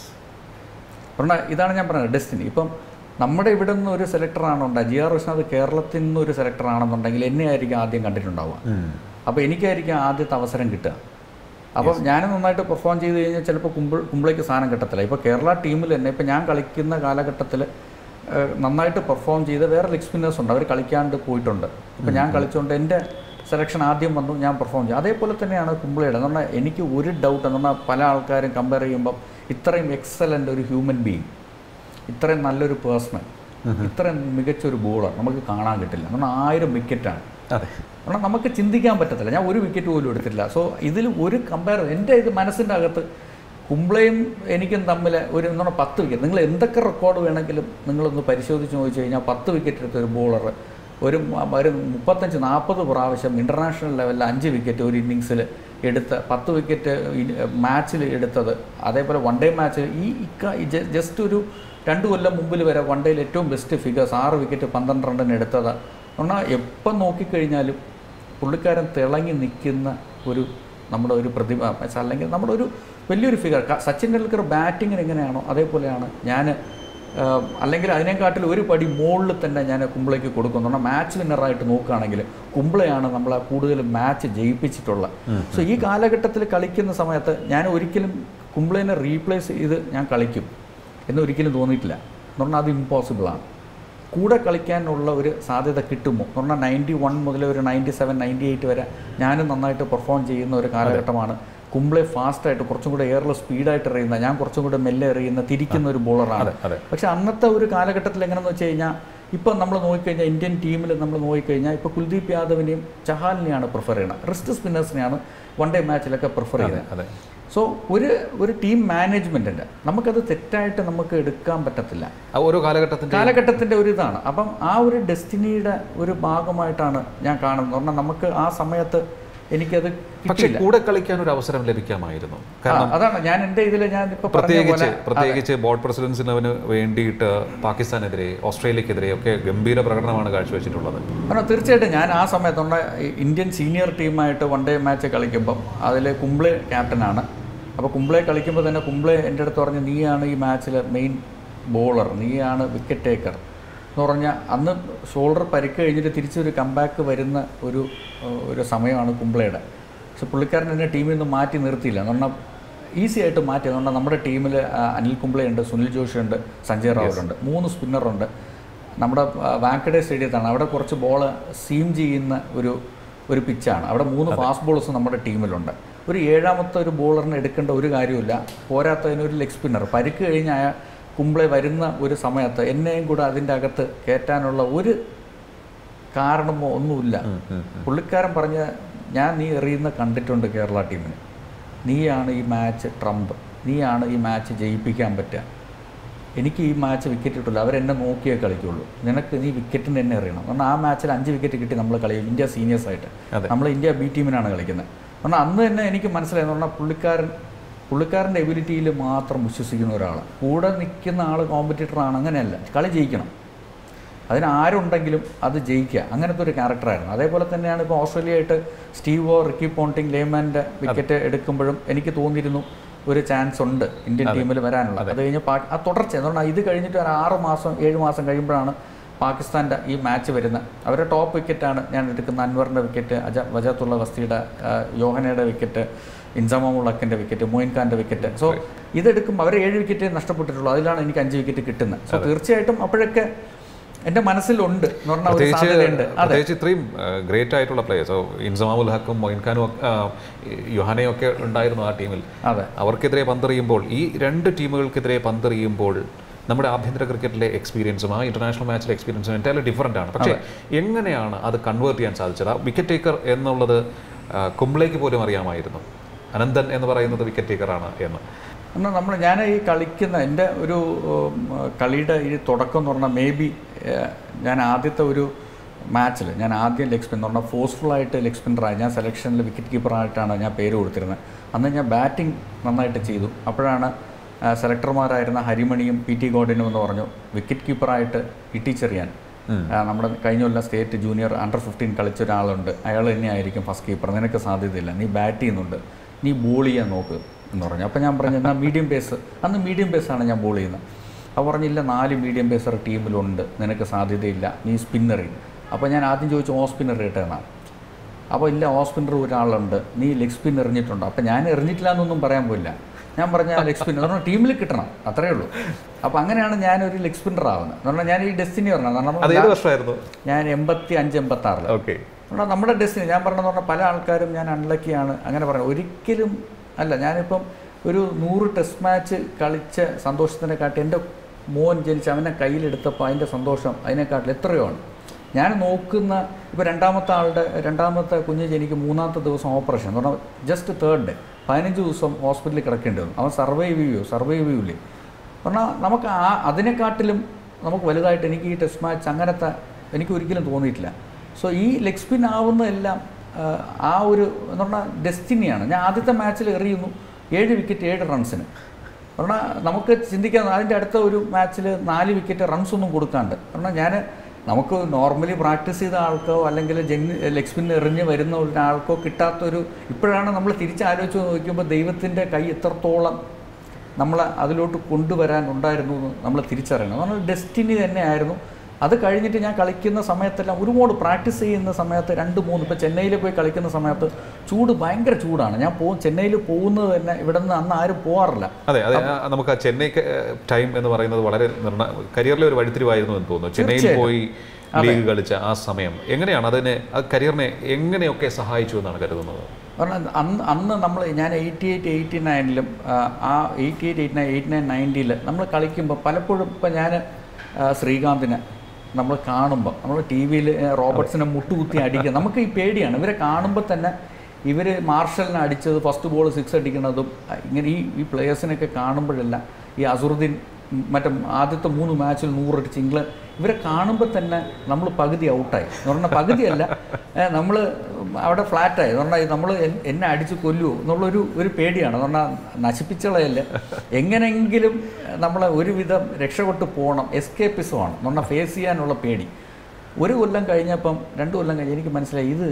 പറഞ്ഞാൽ ഇതാണ് ഞാൻ പറഞ്ഞത് ഡെസ്റ്റിനി ഇപ്പം നമ്മുടെ ഇവിടെ നിന്ന് ഒരു സെലക്ടറാണ് ഉണ്ടാകുക ജി ആർ വിശ്വനാഥ് കേരളത്തിൽ നിന്ന് ഒരു സെലക്ടർ ആണെന്നുണ്ടെങ്കിൽ എന്നെ ആയിരിക്കും ആദ്യം കണ്ടിട്ടുണ്ടാവുക അപ്പോൾ എനിക്കായിരിക്കും ആദ്യത്തെ അവസരം കിട്ടുക അപ്പം ഞാൻ നന്നായിട്ട് പെർഫോം ചെയ്ത് കഴിഞ്ഞാൽ ചിലപ്പോൾ കുമ്പിൾ കുമ്പിളേക്ക് സാധനം കിട്ടത്തില്ല ഇപ്പോൾ കേരള ടീമിൽ തന്നെ ഇപ്പോൾ ഞാൻ കളിക്കുന്ന കാലഘട്ടത്തിൽ നന്നായിട്ട് പെർഫോം ചെയ്ത് വേറെ ലെഗ് സ്പിന്നേഴ്സ് ഉണ്ട് അവർ കളിക്കാണ്ട് പോയിട്ടുണ്ട് ഇപ്പോൾ ഞാൻ കളിച്ചുകൊണ്ട് എൻ്റെ സെലക്ഷൻ ആദ്യം വന്നു ഞാൻ പെർഫോം ചെയ്തു അതേപോലെ തന്നെയാണ് കുമ്പിളയുടെ എന്ന് പറഞ്ഞാൽ എനിക്ക് ഒരു ഡൗട്ട് എന്ന് പറഞ്ഞാൽ പല ആൾക്കാരും കമ്പയർ ചെയ്യുമ്പം ഇത്രയും എക്സലൻ്റ് ഒരു ഹ്യൂമൻ ബീയിങ് ഇത്രയും നല്ലൊരു പേഴ്സണൽ ഇത്രയും മികച്ചൊരു ബോളർ നമുക്ക് കാണാൻ കിട്ടില്ല എന്ന് പറഞ്ഞാൽ ആയിരം വിക്കറ്റാണ് അതെ കാരണം നമുക്ക് ചിന്തിക്കാൻ പറ്റത്തില്ല ഞാൻ ഒരു വിക്കറ്റ് പോലും എടുത്തില്ല സോ ഇതിൽ ഒരു കമ്പയർ എൻ്റെ ഇത് മനസ്സിൻ്റെ അകത്ത് കുംബ്ലയും എനിക്കും തമ്മിൽ ഒരു എന്ന് പറഞ്ഞാൽ പത്ത് വിക്കറ്റ് നിങ്ങൾ എന്തൊക്കെ റെക്കോർഡ് വേണമെങ്കിലും നിങ്ങളൊന്ന് പരിശോധിച്ച് നോക്കിച്ചു കഴിഞ്ഞാൽ പത്ത് വിക്കറ്റ് എടുത്ത ഒരു ബോളർ ഒരു മ- ഒരു മുപ്പത്തഞ്ച് നാൽപ്പത് പ്രാവശ്യം ഇൻ്റർനാഷണൽ ലെവലിൽ അഞ്ച് വിക്കറ്റ് ഒരു ഇന്നിങ്സിൽ എടുത്ത് പത്ത് വിക്കറ്റ് മാച്ചിൽ എടുത്തത് അതേപോലെ വൺ ഡേ മാച്ച് ഈ ഇക്ക ജസ്റ്റ് ഒരു രണ്ട് കൊല്ലം മുമ്പിൽ വരെ വൺ ഡേയിൽ ഏറ്റവും ബെസ്റ്റ് ഫിഗേഴ്സ് ആറ് വിക്കറ്റ് പന്ത്രണ്ട് റണ്ണിന് എടുത്തത് എന്നാൽ എപ്പം നോക്കിക്കഴിഞ്ഞാലും പുള്ളിക്കാരൻ തിളങ്ങി നിൽക്കുന്ന ഒരു നമ്മുടെ ഒരു പ്രതിഭ പക്ഷേ അല്ലെങ്കിൽ നമ്മുടെ ഒരു വലിയൊരു ഫിഗർ സച്ചിൻ ടെണ്ടുൽക്കർ ബാറ്റിങ്ങിന് എങ്ങനെയാണോ അതേപോലെയാണ് ഞാൻ അല്ലെങ്കിൽ അതിനെക്കാട്ടിൽ ഒരു പടി മുകളിൽ തന്നെ ഞാൻ കുംബ്ലയ്ക്ക് കൊടുക്കുന്നു മാച്ച് വിന്നറായിട്ട് നോക്കുകയാണെങ്കിൽ കുംബ്ലയാണ് നമ്മളെ കൂടുതൽ മാച്ച് ജയിപ്പിച്ചിട്ടുള്ളത് സോ ഈ കാലഘട്ടത്തിൽ കളിക്കുന്ന സമയത്ത് ഞാൻ ഒരിക്കലും കുംബ്ലേനെ റീപ്ലേസ് ചെയ്ത് ഞാൻ കളിക്കും എന്ന് ഒരിക്കലും തോന്നിയിട്ടില്ല എന്ന് പറഞ്ഞാൽ അത് ഇമ്പോസിബിളാണ് കൂടെ കളിക്കാനുള്ള ഒരു സാധ്യത കിട്ടുമോ എന്ന് പറഞ്ഞാൽ നയൻറ്റി വൺ മുതൽ ഒരു നയൻറ്റി സെവൻ നയൻറ്റി എയ്റ്റ് വരെ ഞാനും നന്നായിട്ട് പെർഫോം ചെയ്യുന്ന ഒരു കാലഘട്ടമാണ് കുംബ്ലെ ഫാസ്റ്റായിട്ട് കുറച്ചും കൂടെ എയറിൽ സ്പീഡായിട്ട് എറിയുന്ന ഞാൻ കുറച്ചും കൂടെ മെല്ലെ എറിയുന്ന തിരിക്കുന്ന ഒരു ബോളറാണ് അതെ അതെ പക്ഷെ അന്നത്തെ ഒരു കാലഘട്ടത്തിൽ എങ്ങനെയെന്ന് വെച്ച് കഴിഞ്ഞാൽ ഇപ്പം നമ്മൾ നോക്കിക്കഴിഞ്ഞാൽ ഇന്ത്യൻ ടീമിൽ നമ്മൾ നോക്കിക്കഴിഞ്ഞാൽ ഇപ്പോൾ കുൽദീപ് യാദവിനെയും ചഹാലിനെയാണ് പ്രിഫർ ചെയ്യുന്നത് റിസ്റ്റ് സ്പിന്നേഴ്സിനെയാണ് വൺ ഡേ മാച്ചിലൊക്കെ പ്രിഫർ അതെ ചെയ്യുന്നത് അതെ സോ ഒരു ഒരു ടീം മാനേജ്മെൻറ്റിൻ്റെ നമുക്കത് തെറ്റായിട്ട് നമുക്ക് എടുക്കാൻ പറ്റത്തില്ല ആ ഓരോ കാലഘട്ടത്തിൻ്റെ കാലഘട്ടത്തിൻ്റെ ഒരു ഇതാണ് അപ്പം ആ ഒരു ഡെസ്റ്റിനിയുടെ ഒരു ഭാഗമായിട്ടാണ് ഞാൻ കാണുന്നത് പറഞ്ഞാൽ നമുക്ക് ആ സമയത്ത് എനിക്കത് പക്ഷെ കിട്ടില്ല കൂടെ കളിക്കാൻ ഒരു അവസരം ലഭിക്കാമായിരുന്നു ആ, കാരണം അതാണ് ഞാൻ എൻ്റെ ഇതിൽ ഞാൻ ഇപ്പോൾ പറഞ്ഞ പ്രത്യേകിച്ച് പോലെ പ്രത്യേകിച്ച് ബോർഡ് പ്രസിഡൻസിന് വേണ്ടിയിട്ട് പാകിസ്ഥാനെതിരെ ഓസ്ട്രേലിയക്കെതിരെ ഒക്കെ ഗംഭീര പ്രകടനമാണ് കാഴ്ചവെച്ചിട്ടുള്ളത് കാരണം തീർച്ചയായിട്ടും ഞാൻ ആ സമയത്ത് നമ്മുടെ ഇന്ത്യൻ സീനിയർ ടീമായിട്ട് വൺ ഡേ മാച്ച് കളിക്കുമ്പം അതിൽ കുംബ്ലെ ക്യാപ്റ്റനാണ് അപ്പോൾ കുംബ്ലെ കളിക്കുമ്പോൾ തന്നെ കുംബ്ലെ എൻ്റെ അടുത്ത് പറഞ്ഞു നീയാണ് ഈ മാച്ചിൽ മെയിൻ ബോളർ നീയാണ് വിക്കറ്റ് ടേക്കർ എന്ന് പറഞ്ഞാൽ അന്ന് ഷോൾഡർ പരിക്ക് കഴിഞ്ഞിട്ട് തിരിച്ചൊരു കമ്പാക്ക് വരുന്ന ഒരു ഏഹ്, ഒരു സമയമാണ് കുംബ്ലയുടെ പക്ഷെ പുള്ളിക്കാരൻ എന്നെ ടീമിൽ നിന്ന് മാറ്റി നിർത്തിയില്ല എന്ന് പറഞ്ഞാൽ ഈസി ആയിട്ട് മാറ്റി അതുകൊണ്ട് നമ്മുടെ ടീമിൽ അനിൽ കുംബ്ലയുണ്ട് സുനിൽ ജോഷി ഉണ്ട് സഞ്ജയ് റാവലുണ്ട് മൂന്ന് സ്പിന്നറുണ്ട് നമ്മുടെ ആ, വാങ്കഡേ സ്റ്റേഡിയത്താണ് അവിടെ കുറച്ച് ബോൾ സീം ചെയ്യുന്ന ഒരു ഒരു പിച്ചാണ് അവിടെ മൂന്ന് ഫാസ്റ്റ് ബോളേഴ്സ് നമ്മുടെ ടീമിലുണ്ട് ഒരു ഏഴാമത്തെ ഒരു ബോളറിനെ എടുക്കേണ്ട ഒരു കാര്യമില്ല പോരാത്തതിന് ഒരു ലെഗ് സ്പിന്നർ പരിക്ക് കഴിഞ്ഞ ആ കുംബ്ലെ വരുന്ന ഒരു സമയത്ത് എന്നെയും കൂടെ അതിൻ്റെ അകത്ത് കയറ്റാനുള്ള ഒരു കാരണമോ ഒന്നുമില്ല പുള്ളിക്കാരൻ പറഞ്ഞ ഞാൻ നീ എറിയുന്ന കണ്ടിട്ടുണ്ട് കേരള ടീമിന് നീയാണ് ഈ മാച്ച് ട്രംപ് നീയാണ് ഈ മാച്ച് ജയിപ്പിക്കാൻ പറ്റുക എനിക്ക് ഈ മാച്ച് വിക്കറ്റ് കിട്ടില്ല അവരെന്നെ നോക്കിയേ കളിക്കുള്ളൂ നിനക്ക് നീ വിക്കറ്റിന് തന്നെ എറിയണം കാരണം ആ മാച്ചിൽ അഞ്ച് വിക്കറ്റ് കിട്ടി നമ്മൾ കളിയും ഇന്ത്യ സീനിയേഴ്സ് ആയിട്ട് അതെ. നമ്മൾ ഇന്ത്യ ബി ടീമിനാണ് കളിക്കുന്നത് കാരണം അന്ന് തന്നെ എനിക്ക് മനസ്സിലായെന്ന് പറഞ്ഞാൽ പുള്ളിക്കാരൻ പുള്ളിക്കാരൻ്റെ എബിലിറ്റിയിൽ മാത്രം വിശ്വസിക്കുന്ന ഒരാൾ കൂടെ നിൽക്കുന്ന ആൾ കോമ്പറ്റീറ്ററാണ് അങ്ങനെയല്ല കളി ജയിക്കണം അതിന് ആരുണ്ടെങ്കിലും അത് ജയിക്കുക അങ്ങനത്തെ ഒരു ക്യാരക്ടറായിരുന്നു അതേപോലെ തന്നെയാണ് ഇപ്പോൾ ഓസ്ട്രേലിയയായിട്ട് സ്റ്റീവോ റിക്കി പോണ്ടിങ് ലേമാൻ്റെ വിക്കറ്റ് എടുക്കുമ്പോഴും എനിക്ക് തോന്നിയിരുന്നു ഒരു ചാൻസ് ഉണ്ട് ഇന്ത്യൻ ടീമിൽ വരാനുള്ള അത് കഴിഞ്ഞ് പാ ആ തുടർച്ച എന്ന് പറഞ്ഞാൽ ഇത് കഴിഞ്ഞിട്ട് ഒരു ആറ് മാസം ഏഴ് മാസം കഴിയുമ്പോഴാണ് പാകിസ്ഥാൻ്റെ ഈ മാച്ച് വരുന്നത് അവരുടെ ടോപ്പ് വിക്കറ്റാണ് ഞാൻ എടുക്കുന്ന അൻവറിൻ്റെ വിക്കറ്റ് അജ വജാത്തുള്ള വസ്തിയുടെ ആ, യോഹനയുടെ വിക്കറ്റ് ഇൻസമുളക്കിൻ്റെ വിക്കറ്റ് മോയിൻ ഖാൻ്റെ വിക്കറ്റ് സോ ഇതെടുക്കുമ്പോൾ അവർ ഏഴ് വിക്കറ്റ് നഷ്ടപ്പെട്ടിട്ടുള്ളൂ അതിലാണ് എനിക്ക് അഞ്ച് വിക്കറ്റ് കിട്ടുന്നത് സോ തീർച്ചയായിട്ടും അപ്പോഴൊക്കെ എൻ്റെ മനസ്സിലുണ്ട് എന്ന് പറഞ്ഞാൽ ഒരു പ്രത്യേകിച്ച് സാധ്യതയുണ്ട് അതെ പ്രത്യേകിച്ച് ഇത്രയും ഗ്രേറ്റ് ആയിട്ടുള്ള പ്ലേയേഴ്സ് ഇൻസമാമുൽ ഹക്കും മൊയിൻ ഖാനും ഒക്കെ, ആ, യുഹാനയും ഒക്കെ ഉണ്ടായിരുന്നു ആ ടീമിൽ അതെ അവർക്കെതിരെ പന്തെറിയുമ്പോൾ ഈ രണ്ട് ടീമുകൾക്കെതിരെ പന്തെറിയുമ്പോൾ നമ്മുടെ ആഭ്യന്തര ക്രിക്കറ്റിലെ എക്സ്പീരിയൻസും ആ ഇന്റർനാഷണൽ മാച്ചിലെ എക്സ്പീരിയൻസും എൻറ്റയർലി ഡിഫറൻ്റ് ആണ് പക്ഷേ എങ്ങനെയാണ് അത് കൺവേർട്ട് ചെയ്യാൻ സാധിച്ചത് ആ വിക്കറ്റ് ടേക്കർ എന്നുള്ളത് ആ, കുംബ്ലേക്ക് പോലും അറിയാമായിരുന്നു അനന്തൻ എന്ന് പറയുന്നത് വിക്കറ്റ് ടേക്കറാണ് എന്ന് എന്നാൽ നമ്മൾ ഞാൻ ഈ കളിക്കുന്ന എൻ്റെ ഒരു ഉം, കളിയുടെ ഈ തുടക്കം എന്ന് പറഞ്ഞാൽ മേ ബി ഞാൻ ആദ്യത്തെ ഒരു മാച്ചിൽ ഞാൻ ആദ്യം ലെഗ് സ്പിൻ എന്ന് പറഞ്ഞാൽ ഫോഴ്സ്ഫുള്ളായിട്ട് ലെഗ് സ്പിന്നറായി ഞാൻ സെലക്ഷനിൽ വിക്കറ്റ് കീപ്പറായിട്ടാണ് ഞാൻ പേര് കൊടുത്തിരുന്നത് അന്ന് ഞാൻ ബാറ്റിംഗ് നന്നായിട്ട് ചെയ്തു അപ്പോഴാണ് ആ, സെലക്ടർമാരായിരുന്ന ഹരിമണിയും പി ടി ഗോഡിനും എന്ന് പറഞ്ഞു വിക്കറ്റ് കീപ്പറായിട്ട് ഇട്ടി ചെറിയാൻ ആ, നമ്മുടെ കഴിഞ്ഞ കൊല്ലം സ്റ്റേറ്റ് ജൂനിയർ അണ്ടർ ഫിഫ്റ്റീൻ കളിച്ച ഒരാളുണ്ട് അയാൾ തന്നെയായിരിക്കും ഫസ്റ്റ് കീപ്പർ നിനക്ക് സാധ്യതയില്ല നീ ബാറ്റ് ചെയ്യുന്നുണ്ട് നീ ബോൾ ചെയ്യാൻ നോക്ക് എന്ന് പറഞ്ഞു അപ്പോൾ ഞാൻ പറഞ്ഞു എന്നാൽ മീഡിയം പേസ് അന്ന് മീഡിയം പേസാണ് ഞാൻ ബോൾ ചെയ്യുന്നത് അപ്പോൾ പറഞ്ഞില്ല നാല് മീഡിയം പേസർ ടീമിലുണ്ട് നിനക്ക് സാധ്യതയില്ല നീ സ്പിന്നറി അപ്പോൾ ഞാൻ ആദ്യം ചോദിച്ചു ഓ സ്പിന്നർ ഇട്ടെന്നാണ് അപ്പോൾ ഇല്ല ഓഫ് സ്പിന്നർ ഒരാളുണ്ട് നീ ലെഗ് സ്പിൻ എറിഞ്ഞിട്ടുണ്ട് അപ്പോൾ ഞാൻ എറിഞ്ഞിട്ടില്ല എന്നൊന്നും പറയാൻ പോയില്ല ഞാൻ പറഞ്ഞ ലെഗ് സ്പിൻ എന്ന് പറഞ്ഞാൽ ടീമിൽ കിട്ടണം അത്രേ ഉള്ളൂ അപ്പോൾ അങ്ങനെയാണ് ഞാനൊരു ലെഗ് സ്പിന്നർ ആവുന്നത് എന്ന് പറഞ്ഞാൽ ഞാൻ ഈ ഡെസ്റ്റിനി പറഞ്ഞത് അത് കാരണം ഏത് വർഷമായിരുന്നു ഞാൻ എൺപത്തി അഞ്ച് എൺപത്തി ആറിൽ ഓക്കെ കാരണം നമ്മുടെ ഡെസ്റ്റിനി ഞാൻ പറഞ്ഞതെന്ന് പറഞ്ഞാൽ പല ആൾക്കാരും ഞാൻ അൺലക്കിയാണ് അങ്ങനെ പറയാം ഒരിക്കലും അല്ല ഞാനിപ്പം ഒരു നൂറ് ടെസ്റ്റ് മാച്ച് കളിച്ച സന്തോഷത്തിനെ കാട്ടി എൻ്റെ മോൻ ജനിച്ച് അവനെ കയ്യിലെടുത്തപ്പോൾ അതിൻ്റെ സന്തോഷം അതിനെക്കാട്ടിൽ എത്രയോ ആണ് ഞാൻ നോക്കുന്ന ഇപ്പോൾ രണ്ടാമത്തെ ആളുടെ രണ്ടാമത്തെ കുഞ്ഞ് ജനിക്ക് മൂന്നാമത്തെ ദിവസം ഓപ്പറേഷൻ എന്ന് പറഞ്ഞാൽ ജസ്റ്റ് തേർഡ് ഡേ പതിനഞ്ച് ദിവസം ഹോസ്പിറ്റലിൽ കിടക്കേണ്ടി വന്നു അവൻ സർവൈവ് ചെയ്യുമോ സർവൈവ് ചെയ്യൂലേ പറഞ്ഞാൽ നമുക്ക് ആ അതിനെക്കാട്ടിലും നമുക്ക് വലുതായിട്ട് എനിക്ക് ഈ ടെസ്റ്റ് മാച്ച് അങ്ങനത്തെ എനിക്ക് ഒരിക്കലും തോന്നിയിട്ടില്ല സോ ഈ ലെഗ് സ്പിൻ ആവുന്നതെല്ലാം ആ, ആ ഒരു എന്ന് പറഞ്ഞാൽ ഡെസ്റ്റിനിയാണ് ഞാൻ ആദ്യത്തെ മാച്ചിൽ എറിയുന്നു ഏഴ് വിക്കറ്റ് ഏഴ് റൺസിന് പറഞ്ഞാൽ നമുക്ക് ചിന്തിക്കാൻ അതിൻ്റെ അടുത്ത ഒരു മാച്ചിൽ നാല് വിക്കറ്റ് റൺസ് ഒന്നും കൊടുക്കാണ്ട് പറഞ്ഞാൽ ഞാൻ നമുക്ക് നോർമലി പ്രാക്ടീസ് ചെയ്ത ആൾക്കോ അല്ലെങ്കിൽ ജെങ് ലെഗ് സ്പിൻ എറിഞ്ഞ് വരുന്ന ഒരാൾക്കോ കിട്ടാത്തൊരു ഇപ്പോഴാണ് നമ്മൾ തിരിച്ചാലോചിച്ച് നോക്കുമ്പോൾ ദൈവത്തിൻ്റെ കൈ എത്രത്തോളം നമ്മളെ അതിലോട്ട് കൊണ്ടുവരാൻ ഉണ്ടായിരുന്നു എന്ന് നമ്മൾ തിരിച്ചറിയണം നമ്മൾ ഡെസ്റ്റിനി തന്നെയായിരുന്നു അത് കഴിഞ്ഞിട്ട് ഞാൻ കളിക്കുന്ന സമയത്തെല്ലാം ഒരുപാട് പ്രാക്ടീസ് ചെയ്യുന്ന സമയത്ത് രണ്ട് മൂന്ന് ഇപ്പോൾ ചെന്നൈയിൽ പോയി കളിക്കുന്ന സമയത്ത് ചൂട് ഭയങ്കര ചൂടാണ് ഞാൻ പോകും ചെന്നൈയിൽ പോകുന്നത് തന്നെ ഇവിടെ നിന്ന് അന്ന് ആരും പോകാറില്ല അതെ അതെ ആ, നമുക്ക് ആ ചെന്നൈ ടൈം എന്ന് പറയുന്നത് വളരെ നിർണ കരിയറിലെ ഒരു വഴിത്തിരിവായിരുന്നു എന്ന് തോന്നുന്നു ചെന്നൈയിൽ പോയി ലീഗ് കളിച്ച ആ സമയം എങ്ങനെയാണ് അതിനെ ആ കരിയറിനെ എങ്ങനെയൊക്കെ സഹായിച്ചു എന്നാണ് കരുതുന്നത് കാരണം അന്ന് അന്ന് നമ്മൾ ഞാൻ എയ്റ്റി എയ്റ്റ് എയ്റ്റി നയനിലും ആ eighty eight eight nine eight nine നയൻറ്റിയിൽ നമ്മൾ കളിക്കുമ്പോൾ പലപ്പോഴും ഇപ്പം ഞാൻ ശ്രീകാന്തിനെ നമ്മൾ കാണുമ്പോൾ നമ്മൾ ടി വിയിൽ റോബർട്ട്സിനെ മുട്ടുകുത്തി അടിക്കുക നമുക്ക് ഈ പേടിയാണ് ഇവരെ കാണുമ്പോൾ തന്നെ ഇവർ മാർഷലിനെ അടിച്ചത് ഫസ്റ്റ് ബോൾ സിക്സ് അടിക്കുന്നതും അഹ് ഇങ്ങനെ ഈ ഈ പ്ലേയേഴ്സിനെയൊക്കെ കാണുമ്പോഴെല്ലാം ഈ അസുറുദ്ദീൻ ഉം, മറ്റേ ആദ്യത്തെ മൂന്ന് മാച്ചിൽ നൂറടിച്ച് ഇംഗ്ലണ്ട് ഇവരെ കാണുമ്പോൾ തന്നെ നമ്മൾ പകുതി ഔട്ടായി എന്ന് പറഞ്ഞാൽ പകുതിയല്ല നമ്മൾ അവിടെ ഫ്ലാറ്റായി എന്ന് പറഞ്ഞാൽ നമ്മൾ എന്നെ അടിച്ച് കൊല്ലുമോ എന്നുള്ളൊരു ഒരു പേടിയാണ് എന്ന് പറഞ്ഞാൽ നശിപ്പിച്ചളയല്ല എങ്ങനെയെങ്കിലും നമ്മളെ ഒരുവിധം രക്ഷപ്പെട്ട് പോകണം എസ്കേപ്പിസമാണ് എന്ന് പറഞ്ഞാൽ ഫേസ് ചെയ്യാനുള്ള പേടി ഒരു കൊല്ലം കഴിഞ്ഞപ്പം രണ്ട് കൊല്ലം കഴിഞ്ഞ് എനിക്ക് മനസ്സിലായി ഇത്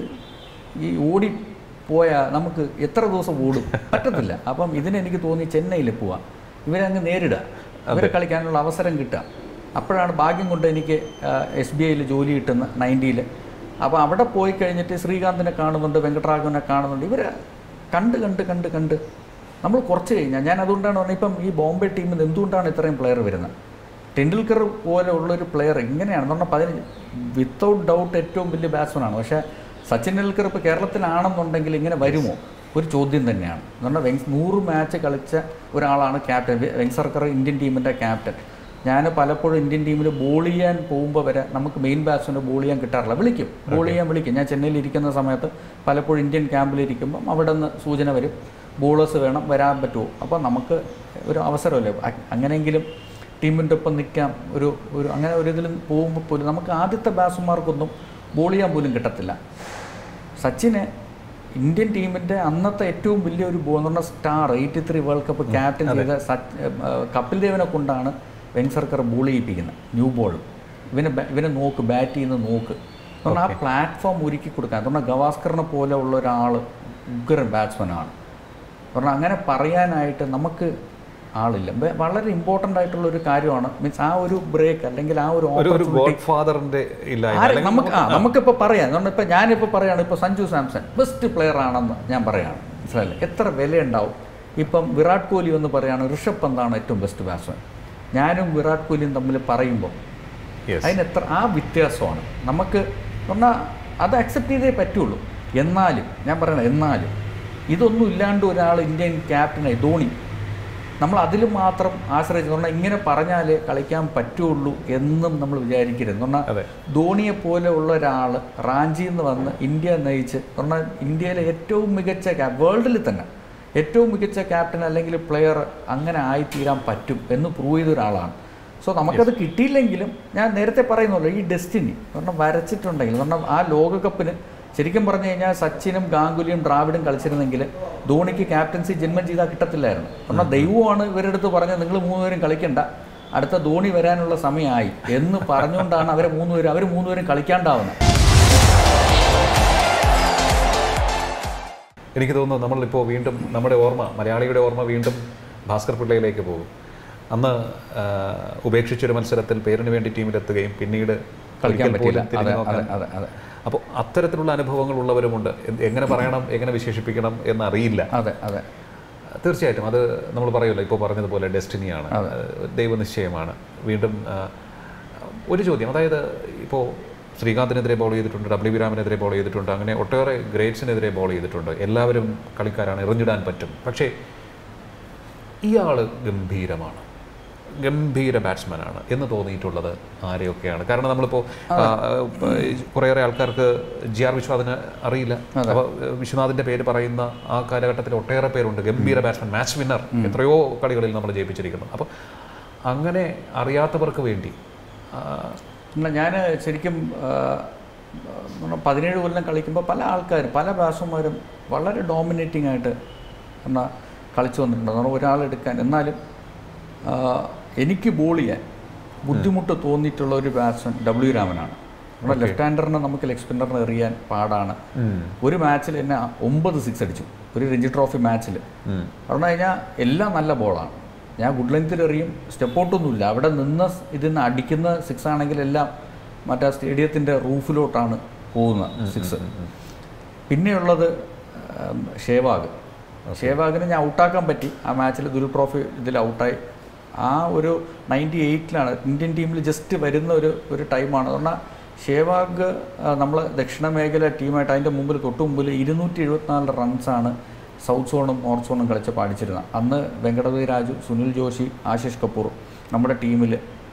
ഈ ഓടി പോയാൽ നമുക്ക് എത്ര ദിവസം ഓടും പറ്റത്തില്ല അപ്പം ഇതിനെനിക്ക് തോന്നി ചെന്നൈയിൽ പോവാം ഇവരെ അങ്ങ് നേരിടുക ഇവരെ കളിക്കാനുള്ള അവസരം കിട്ടുക അപ്പോഴാണ് ഭാഗ്യം കൊണ്ട് എനിക്ക് എസ് ബി ഐയിൽ ജോലി കിട്ടുന്ന നയൻറ്റിയിൽ അപ്പോൾ അവിടെ പോയി കഴിഞ്ഞിട്ട് ശ്രീകാന്തിനെ കാണുന്നുണ്ട് വെങ്കട്ടരാഘവനെ കാണുന്നുണ്ട് ഇവരെ കണ്ട് കണ്ട് കണ്ട് കണ്ട് നമ്മൾ കുറച്ച് കഴിഞ്ഞാൽ ഞാൻ അതുകൊണ്ടാണ് പറഞ്ഞത് ഇപ്പം ഈ ബോംബെ ടീമിൽ നിന്ന് എന്തുകൊണ്ടാണ് ഇത്രയും പ്ലെയർ വരുന്നത് ടെണ്ടുൽക്കർ പോലെ ഉള്ളൊരു പ്ലെയർ ഇങ്ങനെയാണ് പറഞ്ഞാൽ പതിനഞ്ച് വിത്തൗട്ട് ഡൗട്ട് ഏറ്റവും വലിയ ബാറ്റ്സ്മാനാണ് പക്ഷേ സച്ചിൻ ടെണ്ടുൽക്കർ ഇപ്പോൾ കേരളത്തിലാണെന്നുണ്ടെങ്കിൽ ഇങ്ങനെ വരുമോ ഒരു ചോദ്യം തന്നെയാണ് എന്ന് പറഞ്ഞാൽ വെങ് നൂറ് മാച്ച് കളിച്ച ഒരാളാണ് ക്യാപ്റ്റൻ വെങ് സർക്കർ ഇന്ത്യൻ ടീമിൻ്റെ ക്യാപ്റ്റൻ ഞാൻ പലപ്പോഴും ഇന്ത്യൻ ടീമിൽ ബോൾ ചെയ്യാൻ പോകുമ്പോൾ വരെ നമുക്ക് മെയിൻ ബാറ്റ്സ്മാനെ ബോൾ ചെയ്യാൻ കിട്ടാറില്ല വിളിക്കും ബോൾ ചെയ്യാൻ വിളിക്കും ഞാൻ ചെന്നൈയിൽ ഇരിക്കുന്ന സമയത്ത് പലപ്പോഴും ഇന്ത്യൻ ക്യാമ്പിൽ ഇരിക്കുമ്പം അവിടെ നിന്ന് സൂചന വരും ബോളേഴ്സ് വേണം വരാൻ പറ്റുമോ അപ്പോൾ നമുക്ക് ഒരു അവസരമല്ലേ അ- അങ്ങനെയെങ്കിലും ടീമിൻ്റെ ഒപ്പം നിൽക്കാം ഒരു ഒരു അങ്ങനെ ഒരു ഇതിലും പോകുമ്പോൾ പോലും നമുക്ക് ആദ്യത്തെ ബാറ്റ്സ്മാർക്കൊന്നും ബോൾ ചെയ്യാൻ പോലും കിട്ടത്തില്ല സച്ചിന് ഇന്ത്യൻ ടീമിൻ്റെ അന്നത്തെ ഏറ്റവും വലിയ ഒരു ബോൾ എന്ന് പറഞ്ഞാൽ star eighty three world cup captain ചെയ്ത സച്ച് ഏഹ് കപിൽ ദേവിനെ കൊണ്ടാണ് വെങ് സർക്കർ ബോൾ ചെയ്യിപ്പിക്കുന്നത് ന്യൂ ബോൾ ഇവനെ ബാ- ഇവനെ നോക്ക് ബാറ്റ് ചെയ്യുന്ന നോക്ക് എന്ന് പറഞ്ഞാൽ ആ പ്ലാറ്റ്ഫോം ഒരുക്കി കൊടുക്കാൻ എന്ന് പറഞ്ഞാൽ ഗവാസ്കറിനെ പോലെ ഉള്ള ഒരാൾ ഉഗ്രൻ ബാറ്റ്സ്മാനാണ് പറഞ്ഞാൽ അങ്ങനെ പറയാനായിട്ട് നമുക്ക് ആളില്ല വെ- വളരെ ഇമ്പോർട്ടൻ്റ് ആയിട്ടുള്ള ഒരു കാര്യമാണ് മീൻസ് ആ ഒരു ബ്രേക്ക് അല്ലെങ്കിൽ ആ ഒരു ഒരു ഒരു opportunity ഗോഡ് ഫാദറിന്റെ ഇല്ലായ്മ ആരെ- അല്ലെങ്കിൽ നമുക്ക് ആ നമുക്കിപ്പോൾ പറയാം കാരണം ഇപ്പം ഞാനിപ്പോൾ പറയാണ് ഇപ്പോൾ സഞ്ജു സാംസൺ ബെസ്റ്റ് പ്ലെയർ ആണെന്ന് ഞാൻ പറയാണ് മനസ്സിലായില്ലേ എത്ര വിലയുണ്ടാവും ഇപ്പം വിരാട് കോഹ്ലി എന്ന് പറയാണ് ഋഷഭ് പന്താണ് ഏറ്റവും ബെസ്റ്റ് ബാറ്റ്സ്മാൻ ഞാനും വിരാട് കോഹ്ലിയും തമ്മിൽ പറയുമ്പോൾ Yes. അതിന് എത്ര ആ വ്യത്യാസമാണ് നമുക്ക് പറഞ്ഞാൽ അത് അക്സെപ്റ്റ് ചെയ്തേ പറ്റുള്ളൂ എന്നാലും ഞാൻ പറയണത് എന്നാലും ഇതൊന്നും ഇല്ലാണ്ട് ഒരാൾ ഇന്ത്യൻ ക്യാപ്റ്റനായി ധോണി നമ്മൾ അതിൽ മാത്രം ആശ്രയിച്ചു പറഞ്ഞാൽ ഇങ്ങനെ പറഞ്ഞാലേ കളിക്കാൻ പറ്റുള്ളൂ എന്നും നമ്മൾ വിചാരിക്കരുത് എന്ന് അതെ. പറഞ്ഞാൽ ധോണിയെ പോലെ ഉള്ള ഒരാൾ റാഞ്ചിയിൽ നിന്ന് വന്ന് ഇന്ത്യ നയിച്ച് പറഞ്ഞാൽ ഇന്ത്യയിലെ ഏറ്റവും മികച്ച ക്യാപ് വേൾഡിൽ തന്നെ ഏറ്റവും മികച്ച ക്യാപ്റ്റൻ അല്ലെങ്കിൽ പ്ലെയർ അങ്ങനെ ആയിത്തീരാൻ പറ്റും എന്ന് പ്രൂവ് ചെയ്ത ഒരാളാണ് സോ നമുക്കത് കിട്ടിയില്ലെങ്കിലും ഞാൻ നേരത്തെ പറയുന്നല്ലോ ഈ ഡെസ്റ്റിനി കാരണം വരച്ചിട്ടുണ്ടെങ്കിൽ കാരണം ആ ലോകകപ്പിന് ശരിക്കും പറഞ്ഞു കഴിഞ്ഞാൽ സച്ചിനും ഗാംഗുലിയും ദ്രാവിഡും കളിച്ചിരുന്നെങ്കിൽ ധോണിക്ക് ക്യാപ്റ്റൻസി ജന്മം ചെയ്താൽ കിട്ടത്തില്ലായിരുന്നു കാരണം ദൈവമാണ് ഇവരുടെ അടുത്ത് പറഞ്ഞത് നിങ്ങൾ മൂന്നുപേരും കളിക്കണ്ട അടുത്ത ധോണി വരാനുള്ള സമയമായി എന്ന് പറഞ്ഞുകൊണ്ടാണ് അവരെ മൂന്നുപേരും അവർ മൂന്നുപേരും കളിക്കാണ്ടാവുന്നത് എനിക്ക് തോന്നുന്നു നമ്മളിപ്പോൾ വീണ്ടും നമ്മുടെ ഓർമ്മ മലയാളിയുടെ ഓർമ്മ വീണ്ടും ഭാസ്കർ പിള്ളയിലേക്ക് പോകും അന്ന് ആ, ഉപേക്ഷിച്ചൊരു മത്സരത്തിൽ പേരിന് വേണ്ടി ടീമിലെത്തുകയും പിന്നീട് കളിക്കാൻ ഒരിക്കൽ പോലും പറ്റില്ല അതെ തിരിഞ്ഞു അതെ നോക്കാൻ അതെ അതെ അപ്പോൾ അത്തരത്തിലുള്ള അനുഭവങ്ങൾ ഉള്ളവരുമുണ്ട് എന്ത് എങ്ങനെ പറയണം എങ്ങനെ വിശേഷിപ്പിക്കണം എന്നറിയില്ല അതെ അതെ തീർച്ചയായിട്ടും അത് നമ്മൾ പറയുമല്ലോ ഇപ്പോൾ പറഞ്ഞതുപോലെ ഡെസ്റ്റിനിയാണ് ദൈവനിശ്ചയമാണ് വീണ്ടും ആ, ഒരു ചോദ്യം അതായത് ഇപ്പോൾ ശ്രീകാന്തിനെതിരെ ബോൾ ചെയ്തിട്ടുണ്ട് ഡബ്ല്യു വിരാമിനെതിരെ ബോൾ ചെയ്തിട്ടുണ്ട് അങ്ങനെ ഒട്ടേറെ ഗ്രേറ്റ്സിനെതിരെ ബോൾ ചെയ്തിട്ടുണ്ട് എല്ലാവരും കളിക്കാരാണ് എറിഞ്ഞിടാൻ പറ്റും പക്ഷേ ഇയാൾ ഗംഭീരമാണ് ഗംഭീര ബാറ്റ്സ്മാനാണ് എന്ന് തോന്നിയിട്ടുള്ളത് ആരെയൊക്കെയാണ് കാരണം നമ്മളിപ്പോൾ കുറേയേറെ ആൾക്കാർക്ക് ജി ആർ വിശ്വനാഥിന് അറിയില്ല അപ്പോൾ വിശ്വനാഥിന്റെ പേര് പറയുന്ന ആ കാലഘട്ടത്തിൽ ഒട്ടേറെ പേരുണ്ട് ഗംഭീര ബാറ്റ്സ്മാൻ മാച്ച് വിന്നർ എത്രയോ കളികളിൽ നമ്മൾ ജയിപ്പിച്ചിരിക്കുന്നു അപ്പോൾ അങ്ങനെ അറിയാത്തവർക്ക് വേണ്ടി ആ, ഞാൻ ശരിക്കും ആ, നമ്മൾ പതിനേഴ് കൊല്ലം കളിക്കുമ്പോൾ പല ആൾക്കാരും പല ബാറ്റ്സ്മാരും വളരെ ഡോമിനേറ്റിംഗ് ആയിട്ട് എന്നാൽ കളിച്ചു വന്നിട്ടുണ്ട് കാരണം ഒരാളെടുക്കാൻ എന്നാലും ആ, എനിക്ക് ബോൾ ചെയ്യാൻ ബുദ്ധിമുട്ട് തോന്നിയിട്ടുള്ള ഒരു ബാറ്റ്സ്മാൻ ഡബ്ല്യു രാമനാണ് നമ്മുടെ ലെഫ്റ്റ് ഹാൻഡറിനെ നമുക്ക് ലെഗ് സ്പിന്നറിന് എറിയാൻ പാടാണ് ഉം, ഒരു മാച്ചിൽ എന്നെ ഒമ്പത് സിക്സ് അടിച്ചു ഒരു രഞ്ജി ട്രോഫി മാച്ചിൽ ഉം, പറഞ്ഞു കഴിഞ്ഞാൽ എല്ലാം നല്ല ബോളാണ് ഞാൻ ഗുഡ് ലെങ്ത്തിൽ എറിയും സ്റ്റെപ്പ് ഔട്ടൊന്നുമില്ല അവിടെ നിന്ന് ഇതിൽ നിന്ന് അടിക്കുന്ന സിക്സ് ആണെങ്കിൽ എല്ലാം മറ്റേ സ്റ്റേഡിയത്തിൻ്റെ റൂഫിലോട്ടാണ് പോകുന്നത് സിക്സ് പിന്നെയുള്ളത് ഉം, ഷേവാഗ് ഷേവാഗിനെ ഞാൻ ഔട്ടാക്കാൻ പറ്റി ആ മാച്ചിൽ ദുൽ ട്രോഫി ഇതിൽ ഔട്ടായി ആ ഒരു നയൻറ്റി എയ്റ്റിലാണ് ഇന്ത്യൻ ടീമിൽ ജസ്റ്റ് വരുന്ന ഒരു ഒരു ടൈമാണ് പറഞ്ഞാൽ ഷേവാഗ് നമ്മൾ ദക്ഷിണ മേഖല ടീമായിട്ട് അതിൻ്റെ മുമ്പിൽ തൊട്ട് മുമ്പിൽ ഇരുന്നൂറ്റി എഴുപത്തിനാല് റൺസാണ് സൗത്ത് സോണും നോർത്ത് സോണും കളിച്ച് പാടിച്ചിരുന്നത് അന്ന് വെങ്കടപതി രാജു സുനിൽ ജോഷി ആശിഷ് കപൂർ നമ്മുടെ ടീമിൽ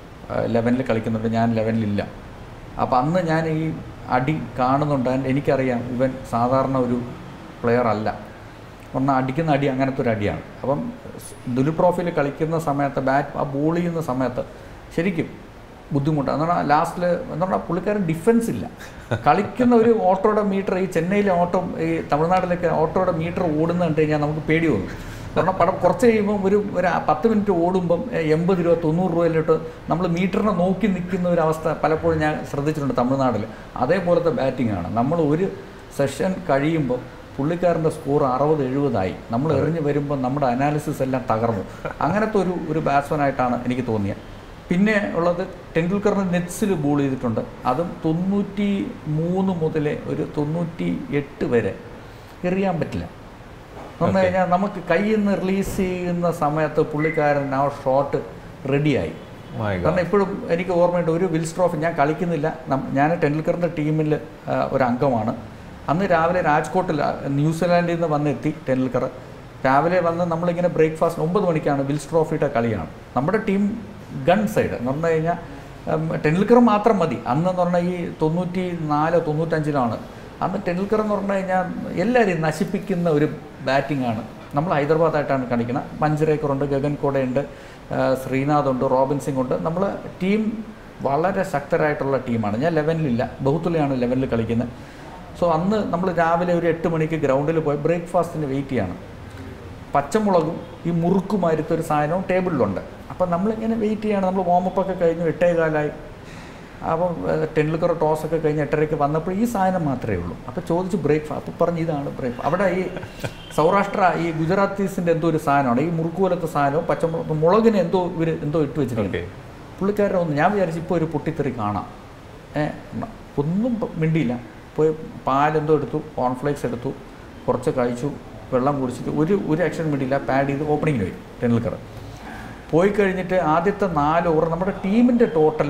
ലെവനിൽ കളിക്കുന്നുണ്ട് ഞാൻ ലെവനിലില്ല അപ്പോൾ അന്ന് ഞാൻ ഈ അടി കാണുന്നുണ്ട് and എനിക്കറിയാം ഇവൻ സാധാരണ ഒരു പ്ലെയർ അല്ല ഒന്ന് അടിക്കുന്ന അടി അങ്ങനത്തെ ഒരു അടിയാണ് അപ്പം ദുലു ട്രോഫിയിൽ കളിക്കുന്ന സമയത്ത് ബാറ്റ് ആ ബോൾ ചെയ്യുന്ന സമയത്ത് ശരിക്കും ബുദ്ധിമുട്ടാണ് എന്ന് പറഞ്ഞാൽ ലാസ്റ്റിൽ എന്ന് പറഞ്ഞാൽ പുള്ളിക്കാരൻ ഡിഫൻസ് ഇല്ല കളിക്കുന്ന ഒരു ഓട്ടോയുടെ മീറ്റർ ഈ ചെന്നൈയിലെ ഓട്ടോ ഈ തമിഴ്നാട്ടിലൊക്കെ ഓട്ടോയുടെ മീറ്റർ ഓടുന്ന കണ്ടു കഴിഞ്ഞാൽ നമുക്ക് പേടി തോന്നും കാരണം പടം കുറച്ച് കഴിയുമ്പോൾ ഒരു ഒരു പത്ത് മിനിറ്റ് ഓടുമ്പം എ- എൺപത് രൂപ തൊണ്ണൂറ് രൂപയിലിട്ട് നമ്മൾ മീറ്ററിനെ നോക്കി നിൽക്കുന്ന ഒരു അവസ്ഥ പലപ്പോഴും ഞാൻ ശ്രദ്ധിച്ചിട്ടുണ്ട് തമിഴ്നാട്ടിൽ അതേപോലത്തെ ബാറ്റിംഗ് ആണ് നമ്മൾ ഒരു സെഷൻ കഴിയുമ്പോൾ പുള്ളിക്കാരൻ്റെ സ്കോർ അറുപത് എഴുപതായി നമ്മൾ എറിഞ്ഞ് വരുമ്പോൾ നമ്മുടെ അനാലിസിസ് എല്ലാം തകർന്നു അങ്ങനത്തെ ഒരു ഒരു ബാറ്റ്സ്മാനായിട്ടാണ് എനിക്ക് തോന്നിയത് പിന്നെ ഉള്ളത് ടെണ്ടുൽക്കറിന് നെറ്റ്സിൽ ബോൾ ചെയ്തിട്ടുണ്ട് അതും തൊണ്ണൂറ്റി മൂന്ന് മുതലേ ഒരു തൊണ്ണൂറ്റി എട്ട് വരെ എറിയാൻ പറ്റില്ല എന്ന് കഴിഞ്ഞാൽ നമുക്ക് കയ്യിൽ നിന്ന് റിലീസ് ചെയ്യുന്ന സമയത്ത് പുള്ളിക്കാരൻ ആ ഷോട്ട് റെഡിയായി My God. കാരണം ഇപ്പോഴും എനിക്ക് ഓർമ്മയുണ്ട് ഒരു വിൽസ് ട്രോഫി ഞാൻ കളിക്കുന്നില്ല നം- ഞാൻ ടെണ്ടുൽക്കറിൻ്റെ ടീമിൽ ഒരു അംഗമാണ് അന്ന് രാവിലെ രാജ്കോട്ടിൽ ആ, ന്യൂസിലാൻഡിൽ നിന്ന് വന്നെത്തി ടെണ്ടുൽക്കർ രാവിലെ വന്ന് നമ്മളിങ്ങനെ ബ്രേക്ക്ഫാസ്റ്റ് ഒമ്പത് മണിക്കാണ് വിൽസ് ട്രോഫിയുടെ കളിയാണ് നമ്മുടെ ടീം ഗൺ സൈഡ് എന്ന് പറഞ്ഞു കഴിഞ്ഞാൽ ഉം, ടെണ്ടുൽക്കർ മാത്രം മതി അന്ന് എന്ന് പറഞ്ഞാൽ ഈ തൊണ്ണൂറ്റി നാല് തൊണ്ണൂറ്റഞ്ചിലാണ് അന്ന് ടെണ്ടുൽക്കർ എന്ന് പറഞ്ഞു കഴിഞ്ഞാൽ എല്ലാവരെയും നശിപ്പിക്കുന്ന ഒരു ബാറ്റിംഗ് ആണ് നമ്മൾ ഹൈദരാബാദായിട്ടാണ് കളിക്കുന്നത് മഞ്ജരേക്കറുണ്ട് ഗഗൻ കോടയുണ്ട് ആ, ശ്രീനാഥ് ഉണ്ട് റോബിൻ സിംഗ് ഉണ്ട് നമ്മൾ ടീം വളരെ ശക്തരായിട്ടുള്ള ടീമാണ് ഞാൻ ലെവനിലില്ല ബഹുത്തുലയാണ് ലെവനിൽ കളിക്കുന്നത് സോ അന്ന് നമ്മൾ രാവിലെ ഒരു എട്ട് മണിക്ക് ഗ്രൗണ്ടിൽ പോയി ബ്രേക്ക്ഫാസ്റ്റിന് വെയിറ്റ് ചെയ്യണം പച്ചമുളകും ഈ മുറുക്കുമായിരുത്ത ഒരു സാധനവും ടേബിളിലുണ്ട് അപ്പം നമ്മളിങ്ങനെ വെയിറ്റ് ചെയ്യണം നമ്മൾ വാമപ്പൊക്കെ കഴിഞ്ഞു എട്ടേ കാലായി അപ്പം ടെൻഡുൽക്കർ ടോസൊക്കെ കഴിഞ്ഞ് എട്ടരയ്ക്ക് വന്നപ്പോൾ ഈ സാധനം മാത്രമേ ഉള്ളൂ അപ്പോൾ ചോദിച്ചു ബ്രേക്ക്ഫാസ്റ്റ് അപ്പോൾ പറഞ്ഞ് ഇതാണ് ബ്രേക്ക്ഫാസ്റ്റ് അവിടെ ഈ സൗരാഷ്ട്ര ഈ ഗുജറാത്തീസിൻ്റെ എന്തോ ഒരു സാധനമാണ് ഈ മുറുക്ക് പോലത്തെ സാധനവും പച്ചമുളക് മുളകിന് എന്തോ ഇവർ എന്തോ ഇട്ട് വെച്ചിട്ടുണ്ട് Okay. പുള്ളിക്കാരൻ ഒന്ന് ഞാൻ വിചാരിച്ചു ഇപ്പോൾ ഒരു പൊട്ടിത്തെറി കാണാം ഏ ന- ഒന്നും പ- മിണ്ടിയില്ല പോയി പാലെന്തോ എടുത്തു കോൺഫ്ലേക്സ് എടുത്തു കുറച്ച് കഴിച്ചു വെള്ളം കുടിച്ചിട്ട് ഒരു ഒരു ആക്ഷൻ മിണ്ടിയില്ല പാഡ് ചെയ്ത് ഓപ്പണിങ്ങിന് പോയി ടെൻഡുൽക്കർ പോയി കഴിഞ്ഞിട്ട് ആദ്യത്തെ നാല് ഓവർ നമ്മുടെ ടീമിൻ്റെ ടോട്ടൽ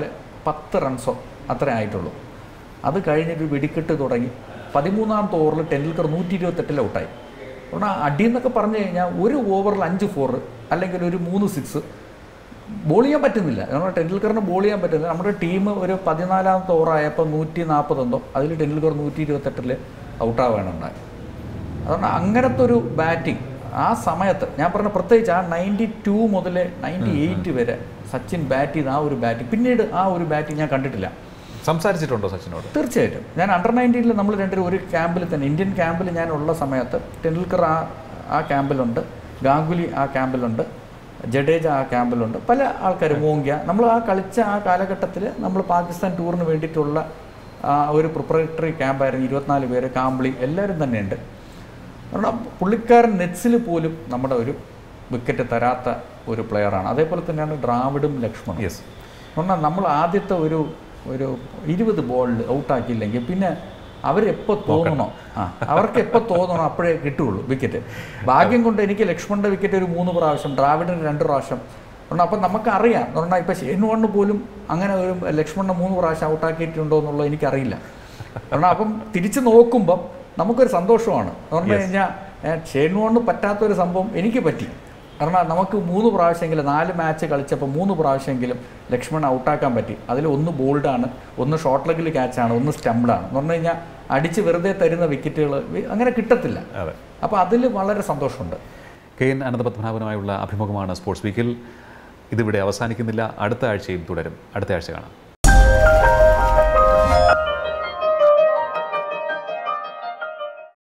പത്ത് റൺസോ അത്രേ ആയിട്ടുള്ളൂ അത് കഴിഞ്ഞിട്ട് വെടിക്കെട്ട് തുടങ്ങി പതിമൂന്നാമത്തെ ഓവറിൽ ടെണ്ടുൽക്കർ നൂറ്റി ഇരുപത്തെട്ടിൽ ഔട്ടായി കാരണം അടി എന്നൊക്കെ പറഞ്ഞു കഴിഞ്ഞാൽ ഒരു ഓവറിൽ അഞ്ച് ഫോർ അല്ലെങ്കിൽ ഒരു മൂന്ന് സിക്സ് ബോൾ ചെയ്യാൻ പറ്റുന്നില്ല കാരണം ടെണ്ടുൽക്കറിന് ബോൾ ചെയ്യാൻ പറ്റുന്നില്ല നമ്മുടെ ടീം ഒരു പതിനാലാമത്തെ ഓവറായപ്പോൾ നൂറ്റി നാൽപ്പതെന്തോ അതിൽ ടെണ്ടുൽക്കർ നൂറ്റി ഇരുപത്തെട്ടിൽ ഔട്ടാവുകയാണ് ഉണ്ടായത് അതുകൊണ്ട് അങ്ങനത്തെ ഒരു ബാറ്റിംഗ് ആ സമയത്ത് ഞാൻ പറഞ്ഞ പ്രത്യേകിച്ച് ആ നയൻറ്റി ടു മുതൽ നയൻറ്റി എയ്റ്റ് വരെ സച്ചിൻ ബാറ്റ് ചെയ്ത ആ ഒരു ബാറ്റിംഗ് പിന്നീട് ആ ഒരു ബാറ്റിംഗ് ഞാൻ കണ്ടിട്ടില്ല സംസാരിച്ചിട്ടുണ്ടോ സച്ചിനോട് തീർച്ചയായിട്ടും ഞാൻ അണ്ടർ നയൻറ്റീനിൽ നമ്മൾ രണ്ടുപേരും ഒരു ക്യാമ്പിൽ തന്നെ ഇന്ത്യൻ ക്യാമ്പിൽ ഞാൻ ഉള്ള സമയത്ത് ടെണ്ടുൽക്കർ ആ ആ ക്യാമ്പിലുണ്ട് ഗാംഗുലി ആ ക്യാമ്പിലുണ്ട് ജഡേജ ആ ക്യാമ്പിലുണ്ട് പല ആൾക്കാർ മോങ്ക്യ നമ്മൾ ആ കളിച്ച ആ കാലഘട്ടത്തിൽ നമ്മൾ പാകിസ്ഥാൻ ടൂറിന് വേണ്ടിയിട്ടുള്ള ആ ഒരു പ്രിപ്പറേറ്ററി ക്യാമ്പായിരുന്നു ഇരുപത്തിനാല് പേര് കാമ്പിളി എല്ലാവരും തന്നെയുണ്ട് കാരണം പുള്ളിക്കാരൻ നെറ്റ്സിൽ പോലും നമ്മുടെ ഒരു വിക്കറ്റ് തരാത്ത ഒരു പ്ലെയറാണ് അതേപോലെ തന്നെയാണ് ഡ്രാവിഡും ലക്ഷ്മണും യെസ് പറഞ്ഞാൽ നമ്മൾ ആദ്യത്തെ ഒരു ഒരു ഇരുപത് ബോളിൽ ഔട്ടാക്കിയില്ലെങ്കിൽ പിന്നെ അവരെപ്പോൾ തോന്നണോ ആ അവർക്ക് എപ്പോൾ തോന്നണോ അപ്പോഴേ കിട്ടുകയുള്ളൂ വിക്കറ്റ് ഭാഗ്യം കൊണ്ട് എനിക്ക് ലക്ഷ്മണൻ്റെ വിക്കറ്റ് ഒരു മൂന്ന് പ്രാവശ്യം ഡ്രാവിഡിന് രണ്ട് പ്രാവശ്യം കാരണം അപ്പം നമുക്കറിയാം എന്ന് പറഞ്ഞാൽ ഇപ്പോൾ ഷെയ്ൻ വണ്ണ് പോലും അങ്ങനെ ഒരു ലക്ഷ്മണനെ മൂന്ന് പ്രാവശ്യം ഔട്ടാക്കിയിട്ടുണ്ടോ എന്നുള്ളത് എനിക്കറിയില്ല കാരണം അപ്പം തിരിച്ച് നോക്കുമ്പം നമുക്കൊരു സന്തോഷമാണ് എന്ന് പറഞ്ഞു കഴിഞ്ഞാൽ ഷെയ്ൻ വണ്ണ് പറ്റാത്തൊരു സംഭവം എനിക്ക് പറ്റി കാരണം നമുക്ക് മൂന്ന് പ്രാവശ്യമെങ്കിലും നാല് മാച്ച് കളിച്ചപ്പോൾ മൂന്ന് പ്രാവശ്യമെങ്കിലും ലക്ഷ്മൺ ഔട്ടാക്കാൻ പറ്റി അതിൽ ഒന്ന് ബോൾഡാണ് ഒന്ന് ഷോർട്ട് ലെഗിൽ ക്യാച്ചാണ് ഒന്ന് സ്റ്റംപ്ഡാണ് എന്ന് പറഞ്ഞു കഴിഞ്ഞാൽ അടിച്ച് വെറുതെ തരുന്ന വിക്കറ്റുകൾ അങ്ങനെ കിട്ടത്തില്ല അതെ അപ്പോൾ അതിൽ വളരെ സന്തോഷമുണ്ട് കെ എൻ അനന്തപത്മനാഭനുമായുള്ള അഭിമുഖമാണ് സ്പോർട്സ് വീക്കിൽ ഇതിവിടെ അവസാനിക്കുന്നില്ല അടുത്ത ആഴ്ചയിൽ തുടരും അടുത്ത ആഴ്ച കാണാം